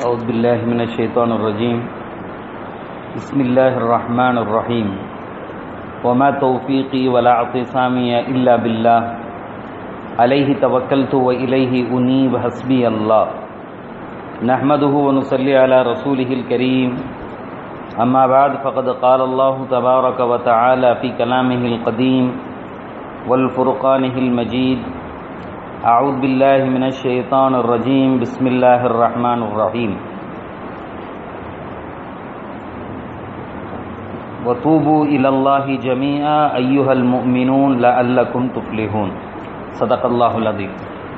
أعوذ بالله من الشيطان الرجيم بسم الله الرحمن الرحيم وما توفيقي ولا اعتصامي إلا بالله عليه توكلت وإليه أنيب حسبي الله نحمده ونصلي على رسوله الكريم أما بعد فقد قال الله تبارك وتعالى في كلامه القديم والفرقانه المجيد أعوذ بالله من الشيطان الرجيم بسم الله الرحمن الرحيم وتوبوا إلى الله جميعا أيها المؤمنون لعلكم تفلحون صدق الله العظيم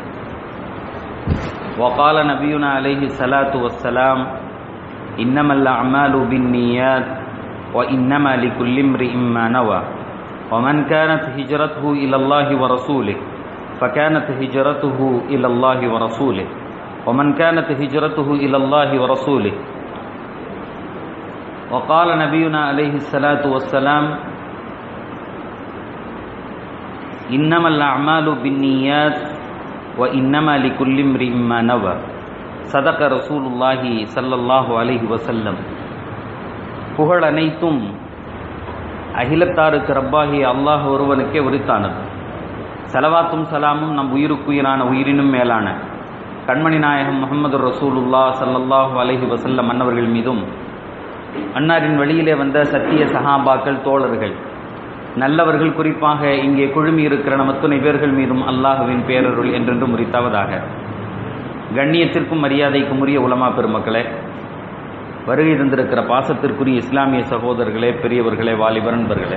وقال نبينا عليه الصلاة والسلام إنما الأعمال بالنيات وإنما لكل امرئ ما نوى ومن كانت هجرته إلى الله ورسوله فكانت هجرته إلى الله ورسوله ومن كانت هجرته إلى الله ورسوله وقال نبينا عليه الصلاة والسلام إنما الأعمال بالنيات وإنما لكل امرئ ما نوى صدق رسول الله صلى الله عليه وسلم புகழ் அனைத்தும் அகிலத்தாருக்கு ரப்பாகிய அல்லாஹ் ஒருவனுக்கே உரித்தானது செலவாத்தும் சலாமும் நம் உயிருக்குயிரான உயிரினும் மேலான கண்மணி நாயகம் முகமது ரசூலுல்லா சல்லல்லாஹு அலஹி வசல்லம் அன்னவர்கள் மீதும் அன்னாரின் வழியிலே வந்த சத்திய சஹாபாக்கள் தோழர்கள் நல்லவர்கள் குறிப்பாக இங்கே குழுமி இருக்கிற நம் அத்துணை பேர்கள் மீதும் அல்லாஹுவின் பேரருள் என்றென்றும் முறித்தாவதாக கண்ணியத்திற்கும் மரியாதைக்கும் உரிய உலமா பெருமக்களே வருகை தந்திருக்கிற பாசத்திற்குரிய இஸ்லாமிய சகோதரர்களே பெரியவர்களே வாலிபர் நண்பர்களே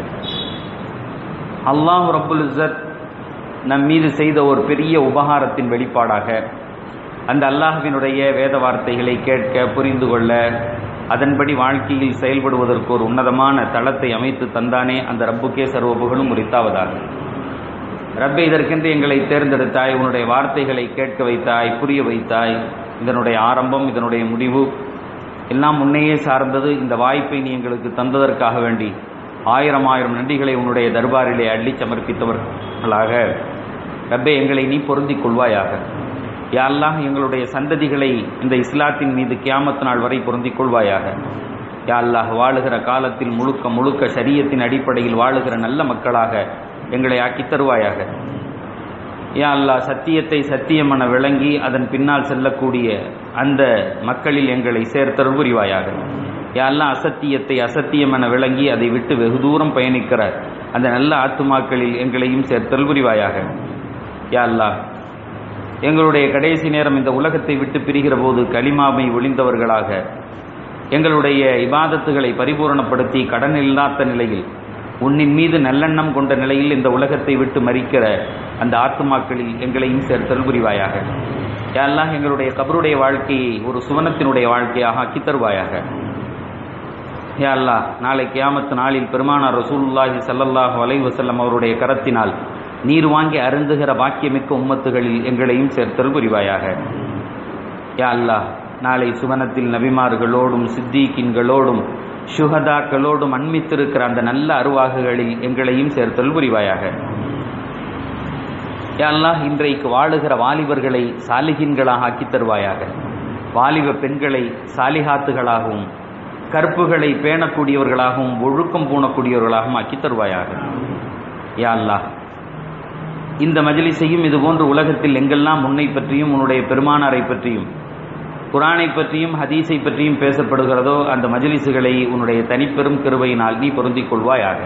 அல்லாஹ் ரபுல் இஸ்ஸத் நம் மீது செய்த ஒரு பெரிய உபகாரத்தின் வெளிப்பாடாக அந்த அல்லாஹுவினுடைய வேத வார்த்தைகளை கேட்க புரிந்து கொள்ள அதன்படி வாழ்க்கையில் செயல்படுவதற்கு ஒரு உன்னதமான தளத்தை அமைத்து தந்தானே அந்த ரப்புக்கே சர்வ புகழும் உரித்தாவதாக ரப்பை இதற்கென்று எங்களை தேர்ந்தெடுத்தாய் உன்னுடைய வார்த்தைகளை கேட்க வைத்தாய் புரிய வைத்தாய் இதனுடைய ஆரம்பம் இதனுடைய முடிவு எல்லாம் முன்னையே சார்ந்தது இந்த வாய்ப்பை நீ எங்களுக்கு தந்ததற்காக வேண்டி ஆயிரம் ஆயிரம் நன்றிகளை உன்னுடைய தர்பாரிலே அள்ளி சமர்ப்பித்தவர்களாக ரப்பே எங்களை நீ பொருந்திக் கொள்வாயாக யாரெல்லாம் எங்களுடைய சந்ததிகளை இந்த இஸ்லாத்தின் மீது கியாமத்து நாள் வரை பொருந்திக் கொள்வாயாக யா அல்லாஹ் வாழுகிற காலத்தில் முழுக்க முழுக்க சரியத்தின் அடிப்படையில் வாழுகிற நல்ல மக்களாக எங்களை ஆக்கித் தருவாயாக யா அல்லாஹ் சத்தியத்தை சத்தியம் என விளங்கி அதன் பின்னால் செல்லக்கூடிய அந்த மக்களில் எங்களை சேர்த்தருள் புரிவாயாக யா அல்லாஹ் அசத்தியத்தை அசத்தியம் என விளங்கி அதை விட்டு வெகு தூரம் பயணிக்கிற அந்த நல்ல ஆத்துமாக்களில் எங்களையும் சேர்த்தல் புரிவாயாக யா அல்லாஹ் எங்களுடைய கடைசி நேரம் இந்த உலகத்தை விட்டு பிரிகிற போது களிமாமை ஒளிந்தவர்களாக எங்களுடைய இபாதத்துகளை பரிபூரணப்படுத்தி கடன் இல்லாத நிலையில் உன்னின் மீது நல்லெண்ணம் கொண்ட நிலையில் இந்த உலகத்தை விட்டு மறிக்கிற அந்த ஆத்மாக்களில் எங்களையும் சேர்த்தல் புரிவாயாக யாரெல்லாம் எங்களுடைய கபருடைய வாழ்க்கையை ஒரு சுவனத்தினுடைய வாழ்க்கையாக ஆக்கி தருவாயாக யா அல்லா நாளை கியாமத்து நாளில் பெருமானார் ரசூலுல்லாஹி சல்லல்லாஹு அலை வசல்லம் அவருடைய கரத்தினால் நீர் வாங்கி அருந்துகிற பாக்கியமிக்க உம்மத்துகளில் எங்களையும் சேர்த்தல் புரிவாயாக யா அல்லாஹ் நாளை சுவனத்தில் நபிமார்களோடும் சித்திகின்களோடும் சுகதாக்களோடும் அண்மித்திருக்கிற அந்த நல்ல அருவாகுகளில் எங்களையும் சேர்த்தல் புரிவாயாக யா அல்லாஹ் இன்றைக்கு வாழுகிற வாலிபர்களை சாலிகின்களாக ஆக்கித் தருவாயாக வாலிப பெண்களை சாலிகாத்துகளாகவும் கற்புகளை பேணக்கூடியவர்களாகவும் ஒழுக்கம் பூணக்கூடியவர்களாகவும் ஆக்கித் தருவாயாக யா அல்லாஹ் இந்த மஜிலிசையும் இதுபோன்று உலகத்தில் எங்கெல்லாம் உன்னை பற்றியும் உன்னுடைய பெருமானாரை பற்றியும் குரானை பற்றியும் ஹதீஸை பற்றியும் பேசப்படுகிறதோ அந்த மஜிலிசுகளை உன்னுடைய தனிப்பெரும் கிருபையினால் நீ பொருந்திக் கொள்வாயாக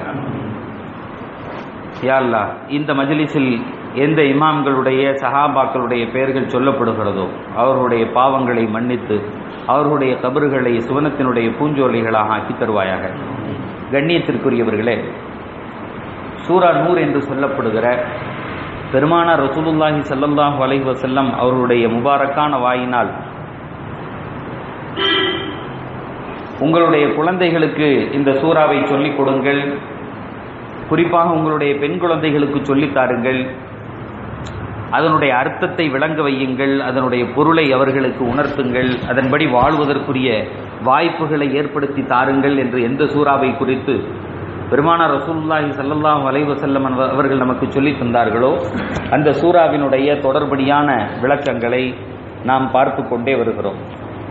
யாழ்லா இந்த மஜிலிஸில் எந்த இமாம்களுடைய சஹாபாக்களுடைய பெயர்கள் சொல்லப்படுகிறதோ அவர்களுடைய பாவங்களை மன்னித்து அவர்களுடைய கபறுகளை சுவனத்தினுடைய பூஞ்சோலைகளாக ஆக்கி தருவாயாக கண்ணியத்திற்குரியவர்களே சூரா நூர் என்று சொல்லப்படுகிற பெருமானார் ரசூலுல்லாஹி சல்லல்லாஹு அலைஹி வசல்லம் அவர்களுடைய முபாரக்கான வாயினால் உங்களுடைய குழந்தைகளுக்கு இந்த சூறாவை சொல்லிக் கொடுங்கள் குறிப்பாக உங்களுடைய பெண் குழந்தைகளுக்கு சொல்லித் தாருங்கள் அதனுடைய அர்த்தத்தை விளங்க வையுங்கள் அதனுடைய பொருளை அவர்களுக்கு உணர்த்துங்கள் அதன்படி வாழ்வதற்குரிய வாய்ப்புகளை ஏற்படுத்தி தாருங்கள் என்று எந்த சூறாவை குறித்து பெருமானார் ரசூலுல்லாஹி ஸல்லல்லாஹு அலைஹி வஸல்லம் அவர்கள் நமக்கு சொல்லி தந்தார்களோ அந்த சூறாவினுடைய தொடர்படியான விளக்கங்களை நாம் பார்த்து கொண்டே வருகிறோம்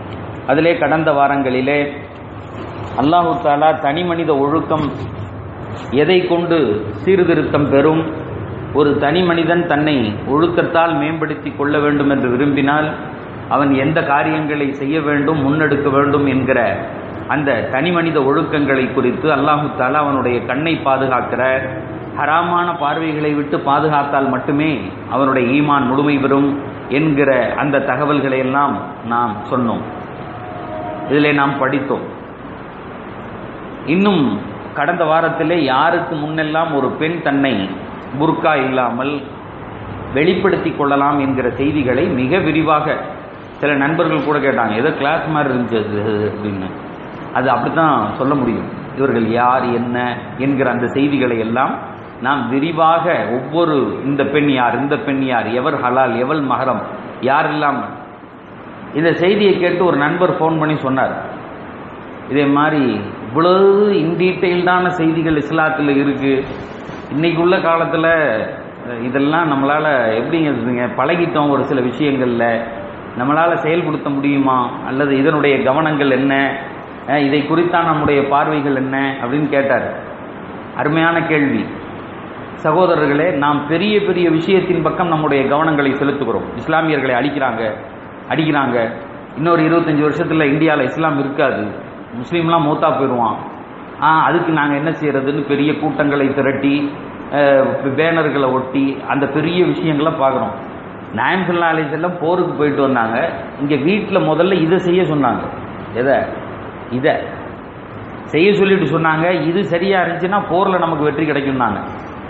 அதிலே கடந்த வாரங்களிலே அல்லாஹு தாலா தனி மனித ஒழுக்கம் எதை கொண்டு சீர்திருத்தம் பெறும் ஒரு தனி மனிதன் தன்னை ஒழுக்கத்தால் மேம்படுத்தி கொள்ள வேண்டும் என்று விரும்பினால் அவன் எந்த காரியங்களை செய்ய வேண்டும் முன்னெடுக்க வேண்டும் என்கிற அந்த தனி மனித ஒழுக்கங்களை குறித்து அல்லாஹு தாலா அவனுடைய கண்ணை பாதுகாக்கிற ஹராமான பார்வைகளை விட்டு பாதுகாத்தால் மட்டுமே அவனுடைய ஈமான் முழுமை பெறும் என்கிற அந்த தகவல்களை எல்லாம் நாம் சொன்னோம் இதிலே நாம் படித்தோம் இன்னும் கடந்த வாரத்திலே யாருக்கு முன்னெல்லாம் ஒரு பெண் தன்னை புர்கா இல்லாமல் வெளிப்படுத்தி கொள்ளலாம் என்கிற செய்திகளை மிக விரிவாக சில நண்பர்கள் கூட கேட்டாங்க ஏதோ கிளாஸ் மாதிரி இருந்துச்சு அது அப்படின்னு அது அப்படித்தான் சொல்ல முடியும் இவர்கள் யார் என்ன என்கிற அந்த செய்திகளை எல்லாம் நாம் விரிவாக ஒவ்வொரு இந்த பெண் யார் இந்த பெண் யார் எவர் ஹலால் எவள் மகரம் யார் இல்லாமல் இந்த செய்தியை கேட்டு ஒரு நண்பர் ஃபோன் பண்ணி சொன்னார் இதே மாதிரி இவ்வளவு இன்டீட்டெயில்டான செய்திகள் இஸ்லாத்தில் இருக்கு இன்னைக்கு உள்ள காலத்தில் இதெல்லாம் நம்மளால் எப்படிங்க இருக்குதுங்க பழகிட்டோம் ஒரு சில விஷயங்களில் நம்மளால் செயல்படுத்த முடியுமா அல்லது இதனுடைய கவனங்கள் என்ன அஹ் இதை குறித்தான் நம்முடைய பார்வைகள் என்ன அப்படின்னு கேட்டார் அருமையான கேள்வி சகோதரர்களே நாம் பெரிய பெரிய விஷயத்தின் பக்கம் நம்முடைய கவனங்களை செலுத்துகிறோம் இஸ்லாமியர்களை அழிக்கிறாங்க அடிக்கிறாங்க இன்னொரு இருபத்தஞ்சி வருஷத்தில் இந்தியாவில் இஸ்லாம் இருக்காது முஸ்லீம்லாம் மூத்தா போயிடுவான் ஆ அதுக்கு நாங்கள் என்ன செய்யறதுன்னு பெரிய கூட்டங்களை திரட்டி அஹ், பேனர்களை ஒட்டி அந்த பெரிய விஷயங்களை பார்க்குறோம் நாயம் சொல்லா அலிசெல்லாம் போருக்கு போயிட்டு வந்தாங்க இங்கே வீட்டில் முதல்ல இதை செய்ய சொன்னாங்க எதை இதை செய்ய சொல்லிட்டு சொன்னாங்க இது சரியா இருந்துச்சுன்னா போரில் நமக்கு வெற்றி கிடைக்கும்னாங்க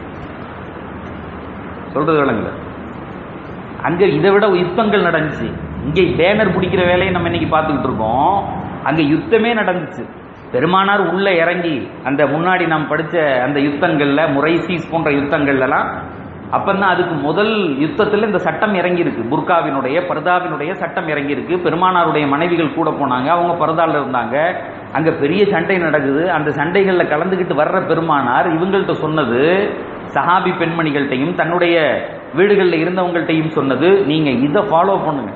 சொல்றது விளங்குல அங்க இதை விட யுத்தங்கள் நடந்துச்சு இங்கே பேனர் பிடிக்கிற வேலையை நம்ம இன்னைக்கு பார்த்துக்கிட்டு இருக்கோம் அங்க யுத்தமே நடந்துச்சு பெருமானார் உள்ள இறங்கி அந்த முன்னாடி நாம் படிச்ச அந்த யுத்தங்கள்ல முறைசீஸ் போன்ற யுத்தங்கள்லாம் அப்பந்தான் அதுக்கு முதல் யுத்தத்தில் இந்த சட்டம் இறங்கி இருக்கு புர்காவினுடைய பர்தாவினுடைய சட்டம் இறங்கி இருக்கு பெருமானாருடைய மனைவிகள் கூட போனாங்க அவங்க பரதால இருந்தாங்க அங்க பெரிய சண்டை நடக்குது அந்த சண்டைகள்ல கலந்துக்கிட்டு வர்ற பெருமானார் இவங்கள்ட்ட சொன்னது சஹாபி பெண்மணிகள்கிட்டையும் தன்னுடைய வீடுகளில் இருந்தவங்கள்ட்டையும் சொன்னது நீங்க இதை ஃபாலோ பண்ணுங்க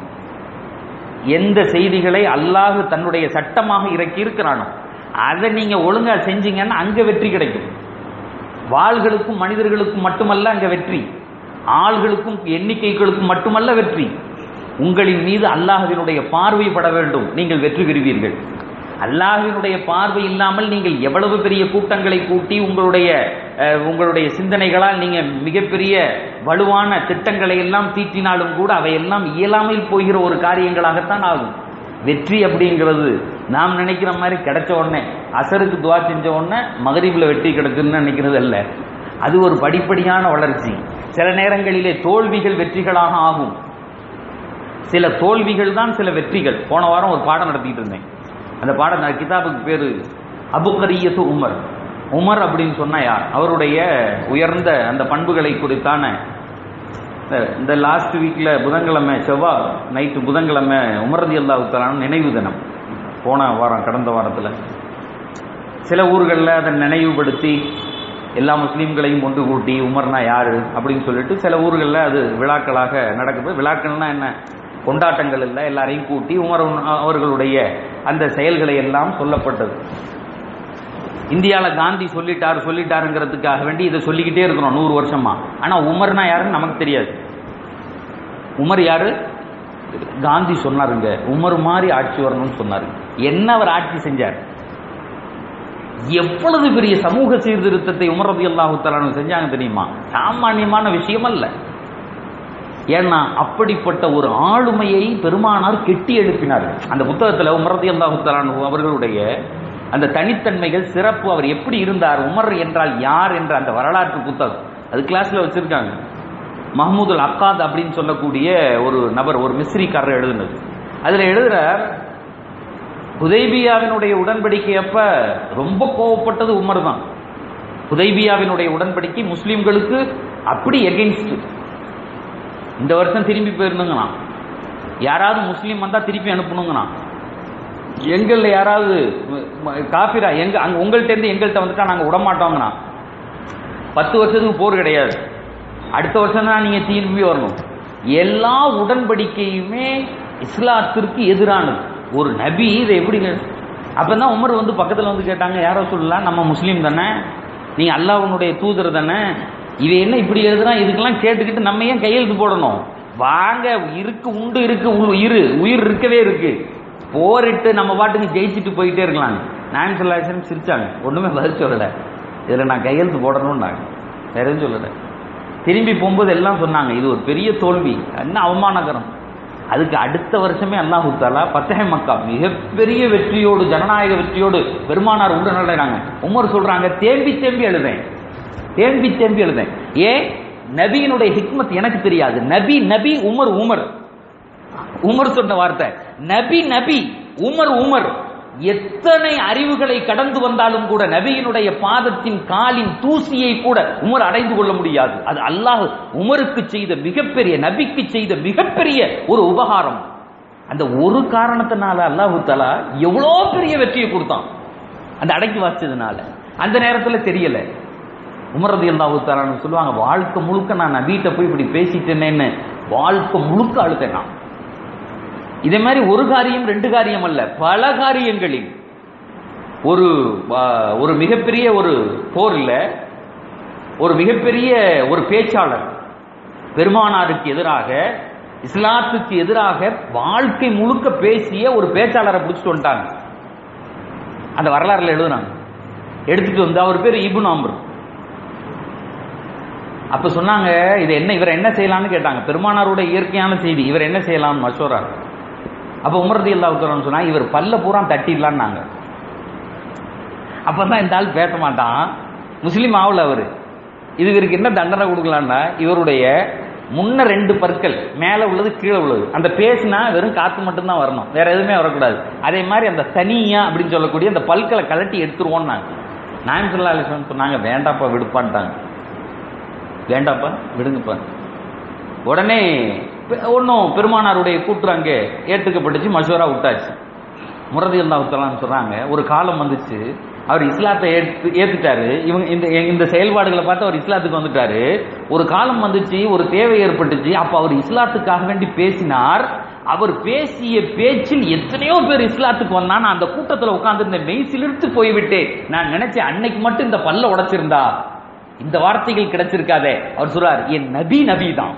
எந்த செய்திகளை அல்லாஹ் தன்னுடைய சட்டமாக இறக்கி இருக்கிறானோ அதை நீங்க ஒழுங்கா செஞ்சீங்கன்னா அங்க வெற்றி கிடைக்கும் வாள்களுக்கும் மனிதர்களுக்கும் மட்டுமல்ல அங்க வெற்றி ஆள்களுக்கும் எண்ணிக்கைகளுக்கும் மட்டுமல்ல வெற்றி உங்களின் மீது அல்லாஹ்வினுடைய பார்வை பட வேண்டும் நீங்கள் வெற்றி பெறுவீர்கள் அல்லாஹ்வினுடைய பார்வை இல்லாமல் நீங்கள் எவ்வளவு பெரிய கூட்டங்களை கூட்டி உங்களுடைய அஹ், உங்களுடைய சிந்தனைகளால் நீங்க மிகப்பெரிய வலுவான திட்டங்களை எல்லாம் தீட்டினாலும் கூட அவையெல்லாம் இயலாமல் போகிற ஒரு காரியங்களாகத்தான் ஆகும் வெற்றி அப்படிங்கிறது நாம் நினைக்கிற மாதிரி கிடைச்ச உடனே அசருக்கு துவா செஞ்ச உடனே மகரீபில் வெற்றி கிடைச்சுன்னு நினைக்கிறது அல்ல அது ஒரு படிப்படியான வளர்ச்சி சில நேரங்களிலே தோல்விகள் வெற்றிகளாக ஆகும் சில தோல்விகள் தான் சில வெற்றிகள் போன வாரம் ஒரு பாடம் நடத்திட்டு இருந்தேன் அந்த பாடம் நான் கிதாபுக்கு பேரு அபுகரியத்து உமர் உமர் அப்படின்னு சொன்னா யார் அவருடைய உயர்ந்த அந்த பண்புகளை குறித்தான இந்த- இந்த லாஸ்ட் வீக்ல புதன்கிழமை செவ்வாய் நைட்டு புதன்கிழமை உமரதி அல்லாஹுத்தலான நினைவு தினம் போன வாரம் கடந்த வாரத்தில் சில ஊர்களில் அதை நினைவுபடுத்தி எல்லா முஸ்லீம்களையும் ஒன்று கூட்டி உமர்னா யாரு அப்படின்னு சொல்லிட்டு சில ஊர்களில் அது விழாக்களாக நடக்குது விழாக்கள்னா என்ன கொண்டாட்டங்கள் இல்லை எல்லாரையும் கூட்டி உமர் அவர்களுடைய அந்த செயல்களை எல்லாம் சொல்லப்பட்டது இந்தியாவில் காந்தி சொல்லிட்டார் சொல்லிட்டாருங்கிறதுக்காக வேண்டி இதை சொல்லிக்கிட்டே இருக்கிறோம் நூறு வருஷமா ஆனா உமர்னா யாருன்னு நமக்கு தெரியாது உமர் யாரு காந்தி சொன்னாருங்க உமர் மாதிரி ஆட்சி வரணும்னு சொன்னாரு என்ன அவர் ஆட்சி செஞ்சார் எவ்வளவு பெரிய சமூக சீர்திருத்தத்தை உமர் ரதி அல்லாஹு செஞ்சாங்க தெரியுமா சாமானியமான விஷயம் அல்ல ஏன்னா அப்படிப்பட்ட ஒரு ஆளுமையை பெருமானார் கெட்டி எழுப்பினார்கள் அந்த புத்தகத்தில் உமர் ரதி அல்லாஹு அவர்களுடைய அந்த தனித்தன்மைகள் சிறப்பு அவர் எப்படி இருந்தார் உமர் என்றால் யார் என்ற அந்த வரலாற்று புத்தகம் அது கிளாஸ்ல வச்சிருக்காங்க மஹமூதுல் அக்காத் அப்படின்னு சொல்லக்கூடிய ஒரு நபர் ஒரு மிஸ்ரிக்காரர் எழுதுனது அதுல எழுதுறார் ஹுதைபியாவினுடைய உடன்படிக்கை அப்ப ரொம்ப கோவப்பட்டது உமர் தான் ஹுதைபியாவினுடைய உடன்படிக்கை முஸ்லிம்களுக்கு அப்படி எகென்ஸ்ட் இந்த வருஷம் திரும்பி போயிருந்துங்கண்ணா யாராவது முஸ்லீம் வந்தா திருப்பி அனுப்பணுங்கண்ணா எங்கள்ல யாராவது ம- ம- காபிரா எங்க அங்க உங்கள்ட்ட இருந்து எங்கள்கிட்ட வந்துட்டா நாங்க விட மாட்டோங்கண்ணா பத்து வருஷத்துக்கு போர் கிடையாது அடுத்த வருஷம் தான் நீங்க திரும்பி வரணும் எல்லா உடன்படிக்கையுமே இஸ்லாத்திற்கு எதிரானது ஒரு நபி இதை எப்படி அப்பதான் உமர் வந்து பக்கத்துல வந்து கேட்டாங்க யாரோ சொல்லலாம் நம்ம முஸ்லீம் தானே நீ அல்லாஹ்வுடைய தூதர் தானே இவன் என்ன இப்படி எழுதுறான் இதுக்கெல்லாம் கேட்டுக்கிட்டு நம்ம ஏன் கையெழுத்து போடணும் வாங்க இருக்கு உண்டு இருக்கு உ- இரு உயிர் இருக்கவே இருக்கு போரிட்டு நம்ம பாட்டுக்கு ஜெயிச்சுட்டு போயிட்டே இருக்கலாம் நான் சொல்லாசன் சிரிச்சாங்க ஒண்ணுமே பதில் சொல்லல இதுல நான் கையெழுத்து போடணும்னாங்க வேற எதுவும் சொல்லல திரும்பி போகும்போது எல்லாம் சொன்னாங்க இது ஒரு பெரிய தோல்வி என்ன அவமானகரம் அதுக்கு அடுத்த வருஷமே அல்லாஹு தாலா பத்தகை மக்கா மிகப்பெரிய வெற்றியோடு ஜனநாயக வெற்றியோடு பெருமானார் உண்டு நடக்கிறாங்க உமர் சொல்றாங்க தேம்பி தேம்பி எழுதேன் தேம்பி தேம்பி எழுதேன் ஏன் நபியினுடைய ஹிக்மத் எனக்கு தெரியாது நபி நபி உமர் உமர் உமர் சொன்ன வார்த்தை நபி நபி உமர் உமர் எத்தனை அறிவுகளை கடந்து வந்தாலும் கூட நபியினுடைய பாதத்தின் காலின் தூசியை கூட உமர் அடைந்து கொள்ள முடியாது அது அல்லாஹ் உமருக்கு செய்த மிகப்பெரிய நபிக்கு செய்த மிகப்பெரிய ஒரு உபகாரம் அந்த ஒரு காரணத்தினால அல்லாஹு தலா எவ்வளோ பெரிய வெற்றியை கொடுத்தான் அந்த அடக்கி வாசிச்சதுனால அந்த நேரத்துல தெரியல உமரது அல்லாஹு தலான்னு சொல்லுவாங்க வாழ்க்கை முழுக்க நான் நபிகிட்ட போய் இப்படி பேசிட்டேனேன்னு வாழ்க்கை முழுக்க அழுத்தேன் நான் இதே மாதிரி ஒரு காரியம் ரெண்டு காரியம் அல்ல பல காரியங்களில் ஒரு ஆ, ஒரு மிகப்பெரிய ஒரு போர்ல ஒரு மிகப்பெரிய ஒரு பேச்சாளர் பெருமானாருக்கு எதிராக இஸ்லாத்துக்கு எதிராக வாழ்க்கை முழுக்க பேசிய ஒரு பேச்சாளரை பிடிச்சிட்டு வந்துட்டாங்க அந்த வரலாறுல எழுதுனாங்க எடுத்துட்டு வந்து அவர் பேர் இபுன் அம்ர் அப்ப சொன்னாங்க இது என்ன இவர் என்ன செய்யலாம்னு கேட்டாங்க பெருமானாரோட இயற்கையான செய்தி இவர் என்ன செய்யலாம் மஷோரா அப்ப உமரதி அல்லாஹ் சொன்னா இவர் பல்ல பூரா தட்டிடலான்னாங்க அப்பதான் இந்த ஆள் பேச மாட்டான் முஸ்லீம் ஆகல அவரு இது இவருக்கு என்ன தண்டனை கொடுக்கலாம்னா இவருடைய முன்ன ரெண்டு பற்கள் மேல உள்ளது கீழே உள்ளது அந்த பேசினா வெறும் காத்து மட்டும்தான் வரணும் வேற எதுவுமே வரக்கூடாது அதே மாதிரி அந்த தனியா அப்படின்னு சொல்லக்கூடிய அந்த பல்களை கலட்டி எடுத்துருவோம்னாங்க நாயம் சொல்லா அலிஸ்லாம் சொன்னாங்க வேண்டாப்பா விடுப்பான்ட்டாங்க வேண்டாப்பா விடுங்கப்பா உடனே ஒன்றும் பெருமானாருடைய கூற்று அங்கே ஏற்றுக்கப்பட்டுச்சு மஷூரா விட்டாச்சு முரதி அல்லாஹுத்தலான்னு சொல்றாங்க ஒரு காலம் வந்துச்சு அவர் இஸ்லாத்தை ஏற்று ஏத்துட்டாரு இவங்க இந்த இந்த செயல்பாடுகளை பார்த்து அவர் இஸ்லாத்துக்கு வந்துட்டாரு ஒரு காலம் வந்துச்சு ஒரு தேவை ஏற்பட்டுச்சு அப்ப அவர் இஸ்லாத்துக்காக வேண்டி பேசினார் அவர் பேசிய பேச்சில் எத்தனையோ பேர் இஸ்லாத்துக்கு வந்தா நான் அந்த கூட்டத்தில் உட்கார்ந்து மெய் சிலிர்த்து போய்விட்டேன் நான் நினைச்சேன் அன்னைக்கு மட்டும் இந்த பல்ல உடைச்சிருந்தா இந்த வார்த்தைகள் கிடைச்சிருக்காதே அவர் சொல்றார் என் நபி நபி தான்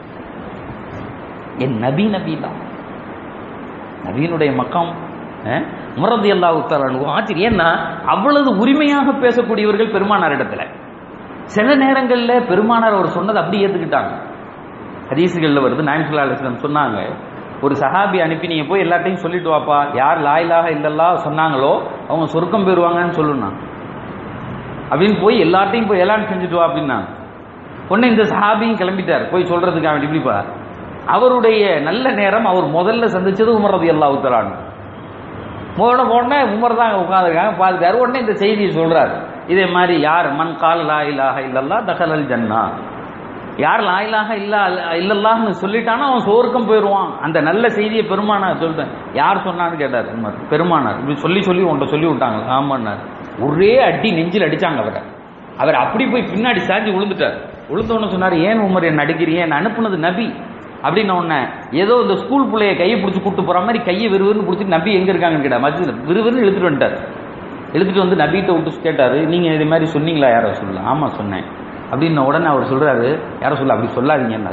என் நபி நபி தான் நபியினுடைய மக்கம் முரதி அல்லாஹு ஆச்சரியம் ஏன்னா அவ்வளவு உரிமையாக பேசக்கூடியவர்கள் பெருமானார் இடத்துல சில நேரங்களில் பெருமானார் அவர் சொன்னதை அப்படி ஏத்துக்கிட்டாங்க ஹதீசுகள்ல வருது நாயன்சுல்லா அலிஸ்லாம் சொன்னாங்க ஒரு சஹாபி அனுப்பி நீங்க போய் எல்லாத்தையும் சொல்லிட்டு வாப்பா யார் லாயிலாக இல்லல்லா சொன்னாங்களோ அவங்க சொர்க்கம் பெறுவாங்கன்னு சொல்லணும் அப்படின்னு போய் எல்லாத்தையும் போய் எல்லாம் செஞ்சுட்டு வா அப்படின்னாங்க உடனே இந்த சஹாபியும் கிளம்பிட்டார் போய் சொல்றதுக்காக வேண்டி இப்படிப்பா அவருடைய நல்ல நேரம் அவர் முதல்ல சந்திச்சது உமர் ரதி அல்லா உத்தரான் போன உடனே உமர் தான் உட்காந்துருக்காங்க பார்த்துட்டாரு உடனே இந்த செய்தியை சொல்றாரு இதே மாதிரி யார் மண் கால் லா இலாஹ இல்லல்லா தகலல் ஜன்னா யார் லா இலாஹ இல்லா இல்லல்லாஹ்னு சொல்லிட்டானா அவன் சோர்க்கம் போயிடுவான் அந்த நல்ல செய்தியை பெருமானார் சொல்லிட்டேன் யார் சொன்னான்னு கேட்டார் உமர் பெருமானார் இப்படி சொல்லி சொல்லி உன்ட்ட சொல்லி விட்டாங்க ஆமான்னார் ஒரே அடி நெஞ்சில் அடிச்சாங்க அவரை அவர் அப்படி போய் பின்னாடி சாஞ்சி விழுந்துட்டார் விழுந்தோன்னு சொன்னார் ஏன் உமர் என்ன அடிக்கிறீங்க என்ன அனுப்புனது நபி அப்படின்னு உடனே ஏதோ இந்த ஸ்கூல் பிள்ளைய கையை பிடிச்சி கூட்டு போற மாதிரி கையை விறுவிறுன்னு பிடிச்சி நபி எங்க இருக்காங்கன்னு கேட்டா மஸ்ஜித் விறுவிறுன்னு இழுத்துட்டு வந்துட்டார் இழுத்துட்டு வந்து நபிகிட்ட விட்டு கேட்டாரு நீங்க இது மாதிரி சொன்னீங்களா யாரோ சொல்லல ஆமா சொன்னேன் அப்படின்னு உடனே அவர் சொல்றாரு யாரோ சொல்ல அப்படி சொல்லாதீங்க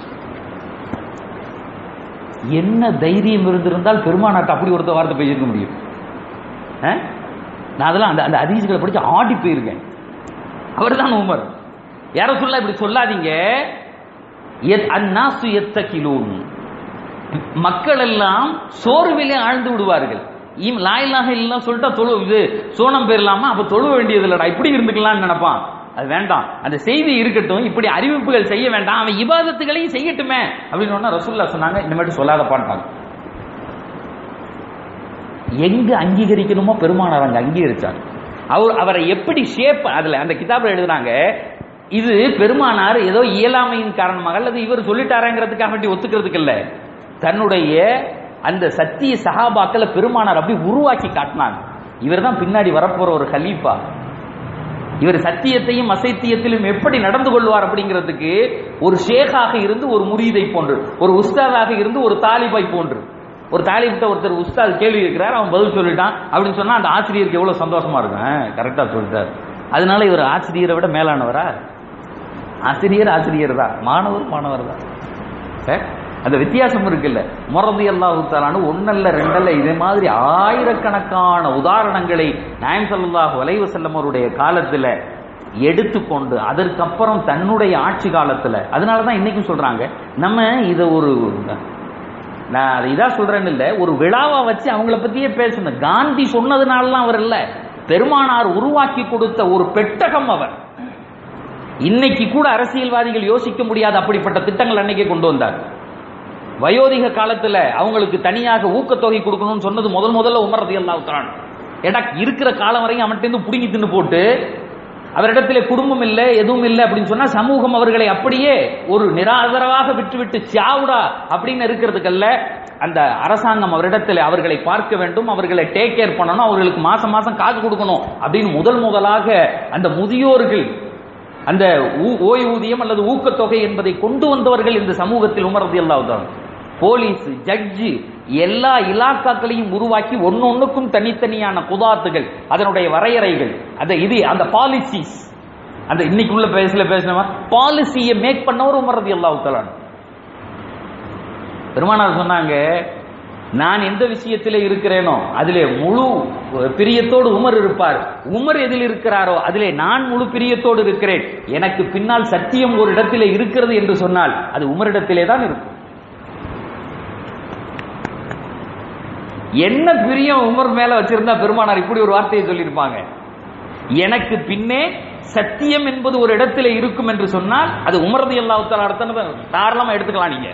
என்ன தைரியம் இருந்திருந்தால் பெருமானாட்ட அப்படி ஒருத்த வார்த்தை பேசியிருக்க முடியும் நான் அதெல்லாம் அந்த அந்த அதிசயங்களை படிச்சு ஆடி போயிருக்கேன் அவர் தான் உமர் யாரோ சொல்ல இப்படி சொல்லாதீங்க அந்நாசு எத்தகிலூன் மக்கள் எல்லாம் சோர்விலே ஆழ்ந்து விடுவார்கள் லாயிலாக இல்லைன்னா சொல்லிட்டா தொழு இது சோனம் பெறலாமா அப்ப தொழுவ வேண்டியது இல்லடா இப்படி இருந்துக்கலாம்னு நினைப்பான் அது வேண்டாம் அந்த செய்தி இருக்கட்டும் இப்படி அறிவிப்புகள் செய்ய வேண்டாம் அவன் இபாதத்துகளையும் செய்யட்டுமே அப்படின்னு ரசூல்லா சொன்னாங்க இந்த மாதிரி சொல்லாத பாட்டாங்க எங்க அங்கீகரிக்கணுமோ பெருமானார் அங்க அங்கீகரிச்சார் அவர் அவரை எப்படி ஷேப் அதுல அந்த கிதாபில் எழுதுனாங்க இது பெருமானார் ஏதோ இயலாமையின் காரணமாக அல்லது இவர் சொல்லிட்டாரங்கிறதுக்காக வேண்டி ஒத்துக்கிறதுக்கு இல்ல தன்னுடைய அந்த சத்திய சகாபாக்களை பெருமானார் அப்படி உருவாக்கி காட்டினாங்க இவர் தான் பின்னாடி வரப்போற ஒரு ஹலீஃபா இவர் சத்தியத்தையும் அசைத்தியத்திலும் எப்படி நடந்து கொள்வார் அப்படிங்கிறதுக்கு ஒரு ஷேகாக இருந்து ஒரு முரீதை போன்று ஒரு உஸ்தாதாக இருந்து ஒரு தாலிபாய் போன்று ஒரு தாலிப்ட ஒருத்தர் உஸ்தாத் கேள்வி இருக்கிறார் அவன் பதில் சொல்லிட்டான் அப்படின்னு சொன்னா அந்த ஆசிரியருக்கு எவ்வளவு சந்தோஷமா இருக்கும் கரெக்டா சொல்லிட்டார் அதனால இவர் ஆசிரியரை விட மேலானவரா ஆசிரியர் ஆசிரியர் தான் மாணவர் மாணவர் தான் சரி? அந்த வித்தியாசம் இருக்குல்ல முரதி அல்லாஹு ஒன்னல்ல ரெண்டல்ல இதே மாதிரி ஆயிரக்கணக்கான உதாரணங்களை நாயம் ஸல்லல்லாஹு அலைஹி வஸல்லம் அவருடைய காலத்துல எடுத்துக்கொண்டு அதற்கப்புறம் தன்னுடைய ஆட்சி காலத்துல அதனால தான் இன்னைக்கும் சொல்றாங்க நம்ம இதை ஒரு நான் அதை இதா சொல்றேன்னு இல்ல ஒரு விழாவா வச்சு அவங்கள பத்தியே பேசணும் காந்தி சொன்னதுனாலலாம் அவர் இல்ல பெருமானார் உருவாக்கி கொடுத்த ஒரு பெட்டகம் அவர் இன்னைக்கு கூட அரசியல்வாதிகள் யோசிக்க முடியாத அப்படிப்பட்ட திட்டங்கள் அன்னைக்கே கொண்டு வந்தார் வயோதிக காலத்துல அவங்களுக்கு தனியாக ஊக்கத்தொகை கொடுக்கணும்னு சொன்னது முதல் முதல்ல உமர் ரலியல்லாஹு தஆலா ஏடா இருக்கிற காலம் வரைக்கும் அவன்கிட்ட இருந்து புடுங்கி தின்னு போட்டு அவரிடத்திலே குடும்பம் இல்லை எதுவும் இல்லை அப்படின்னு சொன்னா சமூகம் அவர்களை அப்படியே ஒரு நிராதரவாக விட்டுவிட்டு சாவுடா அப்படின்னு இருக்கிறதுக்கல்ல அந்த அரசாங்கம் அவரிடத்தில் அவர்களை பார்க்க வேண்டும் அவர்களை டேக் கேர் பண்ணணும் அவர்களுக்கு மாசம் மாசம் காசு கொடுக்கணும் அப்படின்னு முதல் முதலாக அந்த முதியோர்கள் அந்த ஊ- ஓய்வூதியம் அல்லது ஊக்கத்தொகை என்பதை கொண்டு வந்தவர்கள் இந்த சமூகத்தில் உமரது எல்லாவுதான் போலீஸ் ஜட்ஜு எல்லா இலாக்காக்களையும் உருவாக்கி ஒன்னொன்னுக்கும் தனித்தனியான குதாத்துகள் அதனுடைய வரையறைகள் அந்த இது அந்த பாலிசிஸ் அந்த இன்னைக்குள்ள பேசல பேசினவா பாலிசியை மேக் பண்ணவர் உமரது எல்லாவுத்தலான் பெருமானார் சொன்னாங்க நான் எந்த விஷயத்திலே இருக்கிறேனோ அதிலே முழு பிரியத்தோடு உமர் இருப்பார் உமர் எதில் இருக்கிறாரோ அதிலே நான் முழு பிரியத்தோடு இருக்கிறேன் எனக்கு பின்னால் சத்தியம் ஒரு இடத்திலே இருக்கிறது என்று சொன்னால் அது உமரிடத்திலே தான் இருக்கும் என்ன பிரியம் உமர் மேல வச்சிருந்தா பெருமானார் இப்படி ஒரு வார்த்தையை சொல்லியிருப்பாங்க எனக்கு பின்னே சத்தியம் என்பது ஒரு இடத்திலே இருக்கும் என்று சொன்னால் அது உமரது எல்லாத்தால அர்த்தம் தாராளமா எடுத்துக்கலாம் நீங்க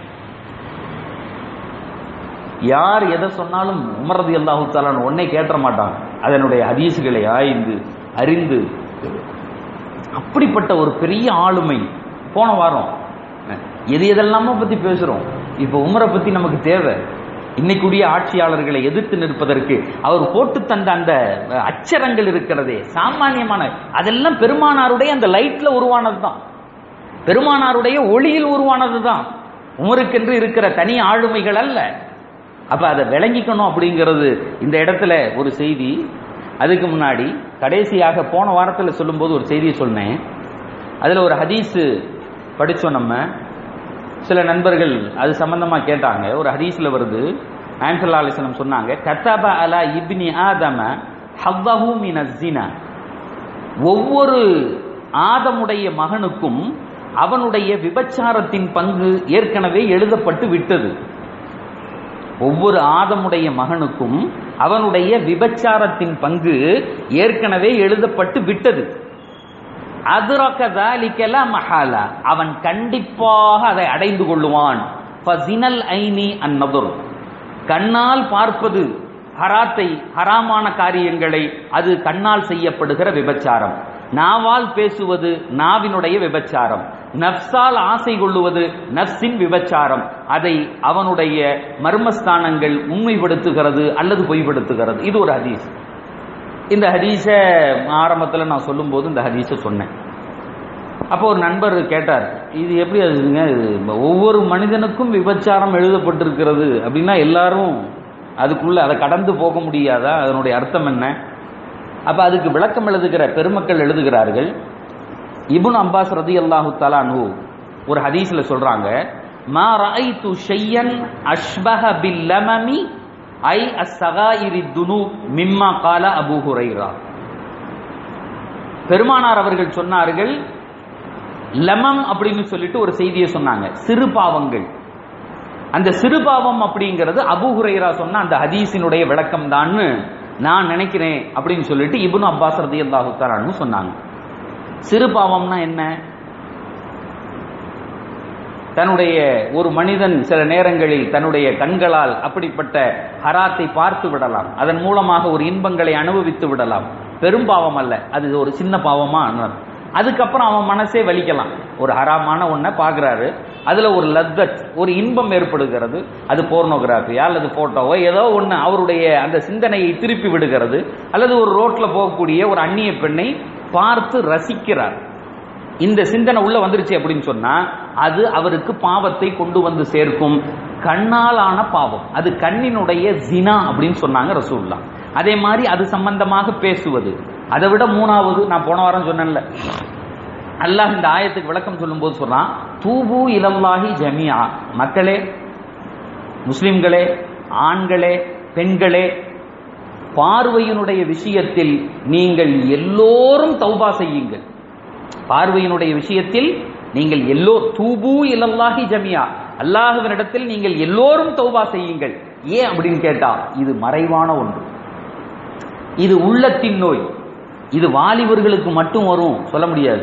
யார் எதை சொன்னாலும் உமரது அல்லாஹு தாலான் ஒன்னே கேட்ட மாட்டாங்க அதனுடைய ஹதீசுகளை ஆய்ந்து அறிந்து அப்படிப்பட்ட ஒரு பெரிய ஆளுமை போன வாரம் எது எதெல்லாமோ பத்தி பேசுறோம் இப்ப உமரை பத்தி நமக்கு தேவை இன்னைக்குடைய ஆட்சியாளர்களை எதிர்த்து நிற்பதற்கு அவர் போட்டு தந்த அந்த அச்சரங்கள் இருக்கிறதே சாமானியமான அதெல்லாம் பெருமானாருடைய அந்த லைட்ல உருவானது தான் பெருமானாருடைய ஒளியில் உருவானது தான் உமருக்கென்று இருக்கிற தனி ஆளுமைகள் அல்ல அப்ப அதை விளங்கிக்கணும் அப்படிங்கிறது இந்த இடத்துல ஒரு செய்தி அதுக்கு முன்னாடி கடைசியாக போன வாரத்துல சொல்லும்போது ஒரு செய்தியை சொன்னேன் அதுல ஒரு ஹதீஸ் படிச்சோம் நம்ம சில நண்பர்கள் அது சம்பந்தமா கேட்டாங்க ஒரு ஹதீஸ்ல வருது ஆன்சல்லா அலிஸ்லம் சொன்னாங்க கத்தப அலா இப்னி ஆதம ஹவ்வஹு மின ஜினா ஒவ்வொரு ஆதமுடைய மகனுக்கும் அவனுடைய விபச்சாரத்தின் பங்கு ஏற்கனவே எழுதப்பட்டு விட்டது ஒவ்வொரு ஆதமுடைய மகனுக்கும் அவனுடைய விபச்சாரத்தின் பங்கு ஏற்கனவே எழுதப்பட்டு விட்டது அதுரக்கதாலிக்கல மஹாலா அவன் கண்டிப்பாக அதை அடைந்து கொள்ளுவான் ஃபசினல் ஐனி அந்நதுர் கண்ணால் பார்ப்பது ஹராத்தை ஹராமான காரியங்களை அது கண்ணால் செய்யப்படுகிற விபச்சாரம் நாவால் பேசுவது நாவினுடைய விபச்சாரம் நப்சால் ஆசை கொள்ளுவது நப்சின் விபச்சாரம் அதை அவனுடைய மர்மஸ்தானங்கள் உண்மைப்படுத்துகிறது அல்லது பொய்ப்படுத்துகிறது இது ஒரு ஹதீஸ் இந்த ஹதீஸ ஆரம்பத்தில் நான் சொல்லும்போது இந்த ஹதீஸை சொன்னேன் அப்போ ஒரு நண்பர் கேட்டார் இது எப்படி அதுங்க இது ஒவ்வொரு மனிதனுக்கும் விபச்சாரம் எழுதப்பட்டிருக்கிறது அப்படின்னா எல்லாரும் அதுக்குள்ள அதை கடந்து போக முடியாதா அதனுடைய அர்த்தம் என்ன அப்ப அதுக்கு விளக்கம் எழுதுகிற பெருமக்கள் எழுதுகிறார்கள் இபுன் அப்பாஸ் ரதி அல்லாஹு தலானு ஒரு ஹதீஸ்ல சொல்றாங்க மா ரஐது ஷையன் அஷ்பஹ பில் லமமி ஐ அஸ்ஸகாயிரி துனு மிம்மா கால அபூ ஹுரைரா பெருமானார் அவர்கள் சொன்னார்கள் லமம் அப்படின்னு சொல்லிட்டு ஒரு செய்தியை சொன்னாங்க சிறு பாவங்கள் அந்த சிறு பாவம் அப்படிங்கிறது அபு ஹுரைரா சொன்ன அந்த ஹதீஸினுடைய விளக்கம் தான்னு நான் நினைக்கிறேன் அப்படின்னு சொல்லிட்டு இப்னு அப்பாஸ் ரதி அல்லாஹு சொன்னாங்க சிறு பாவம்னா என்ன தன்னுடைய ஒரு மனிதன் சில நேரங்களில் தன்னுடைய கண்களால் அப்படிப்பட்ட ஹராத்தை பார்த்து விடலாம் அதன் மூலமாக ஒரு இன்பங்களை அனுபவித்து விடலாம் பெரும் பாவம் அல்ல அது ஒரு சின்ன பாவமா அதுக்கப்புறம் அவன் மனசே வலிக்கலாம் ஒரு ஹராமான ஒன்றை பார்க்குறாரு அதுல ஒரு லத்தத் ஒரு இன்பம் ஏற்படுகிறது அது போர்னோகிராஃபியா அல்லது போட்டோவோ ஏதோ ஒன்று அவருடைய அந்த சிந்தனையை திருப்பி விடுகிறது அல்லது ஒரு ரோட்ல போகக்கூடிய ஒரு அந்நிய பெண்ணை பார்த்து ரசிக்கிறார் இந்த சிந்தனை உள்ள வந்துருச்சு அப்படின்னு சொன்னா அது அவருக்கு பாவத்தை கொண்டு வந்து சேர்க்கும் கண்ணாலான பாவம் அது கண்ணினுடைய ஜினா அப்படின்னு சொன்னாங்க ரசூல்லா அதே மாதிரி அது சம்பந்தமாக பேசுவது அதை விட மூணாவது நான் போன வாரம் சொன்னேன்ல அல்லாஹ் இந்த ஆயத்துக்கு விளக்கம் சொல்லும்போது சொல்றான் தூபு இலல்லாஹி ஜமியா மக்களே முஸ்லிம்களே ஆண்களே பெண்களே பார்வையினுடைய விஷயத்தில் நீங்கள் எல்லோரும் தௌபா செய்யுங்கள் பார்வையினுடைய விஷயத்தில் நீங்கள் எல்லோ தூபு இலல்லாஹி ஜமியா அல்லாஹுவினிடத்தில் நீங்கள் எல்லோரும் தௌபா செய்யுங்கள் ஏன் அப்படின்னு கேட்டா இது மறைவான ஒன்று இது உள்ளத்தின் நோய் இது வாலிபர்களுக்கு மட்டும் வரும் சொல்ல முடியாது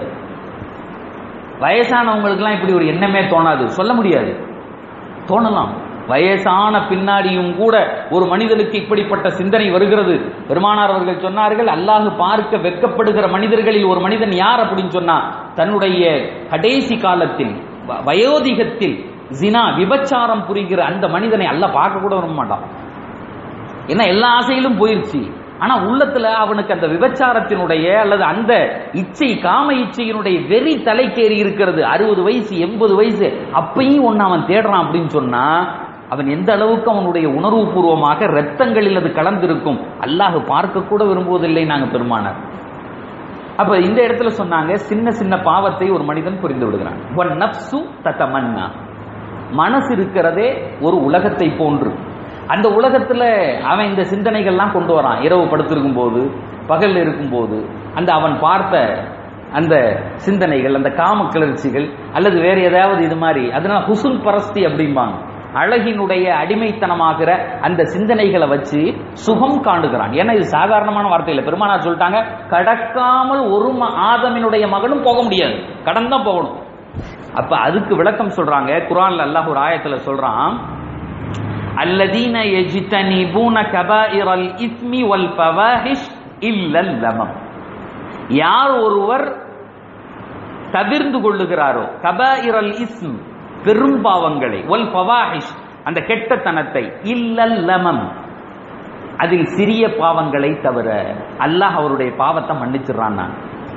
வயசானவங்களுக்குலாம் இப்படி ஒரு எண்ணமே தோணாது சொல்ல முடியாது தோணலாம் வயசான பின்னாடியும் கூட ஒரு மனிதனுக்கு இப்படிப்பட்ட சிந்தனை வருகிறது பெருமானார் அவர்கள் சொன்னார்கள் அல்லாஹ் பார்க்க வெட்கப்படுகிற மனிதர்களில் ஒரு மனிதன் யார் அப்படின்னு சொன்னா தன்னுடைய கடைசி காலத்தில் வ- வயோதிகத்தில் ஜினா விபச்சாரம் புரிகிற அந்த மனிதனை அல்லாஹ் பார்க்க கூட வர மாட்டான் ஏன்னா எல்லா ஆசையிலும் போயிருச்சு ஆனா உள்ளத்துல அவனுக்கு அந்த விபச்சாரத்தினுடைய அல்லது அந்த இச்சை காம இச்சையினுடைய வெறி தலைக்கேறி இருக்கிறது அறுபது வயசு எண்பது வயசு அப்பையும் ஒன்னு அவன் தேடுறான் அப்படின்னு சொன்னா அவன் எந்த அளவுக்கு அவனுடைய உணர்வுபூர்வமாக ரத்தங்களில் அது கலந்திருக்கும் அல்லாஹ் பார்க்க கூட விரும்புவதில்லை நாங்க பெருமானார் அப்ப இந்த இடத்துல சொன்னாங்க சின்ன சின்ன பாவத்தை ஒரு மனிதன் புரிந்து விடுகிறான் ஒன் நப்சு தத்தமன்னா மனசு இருக்கிறதே ஒரு உலகத்தை போன்று அந்த உலகத்துல அவன் இந்த சிந்தனைகள்லாம் கொண்டு வரான் இரவு படுத்திருக்கும் போது பகல் இருக்கும்போது அந்த அவன் பார்த்த அந்த சிந்தனைகள் அந்த காம கிளர்ச்சிகள் அல்லது வேற ஏதாவது இது மாதிரி அதனால ஹுசுன் பரஸ்தி அப்படிம்பாங்க அழகினுடைய அடிமைத்தனமாகிற அந்த சிந்தனைகளை வச்சு சுகம் காணுகிறான் ஏன்னா இது சாதாரணமான வார்த்தை இல்லை பெருமானார் சொல்லிட்டாங்க கடக்காமல் ஒரு ம- ஆதமினுடைய மகனும் போக முடியாது கடன் தான் போகணும் அப்ப அதுக்கு விளக்கம் சொல்றாங்க குரான்ல அல்லாஹ் ஒரு ஆயத்துல சொல்றான் அல்லதீன எஜித்தனிபூன கபாயிரல் இஸ்மி வல் பவாஹிஷ் இல்லல் லமம் யார் ஒருவர் தவிர்ந்து கொள்ளுகிறாரோ கபாயிரல் இஸ்ம் பெரும் பாவங்களை ஒல் பவாஹிஷ் அந்த கெட்டத்தனத்தை இல்லல் லமம் அதில் சிறிய பாவங்களை தவிர அல்லாஹ் அவருடைய பாவத்தை மன்னிச்சிடுறான் நான்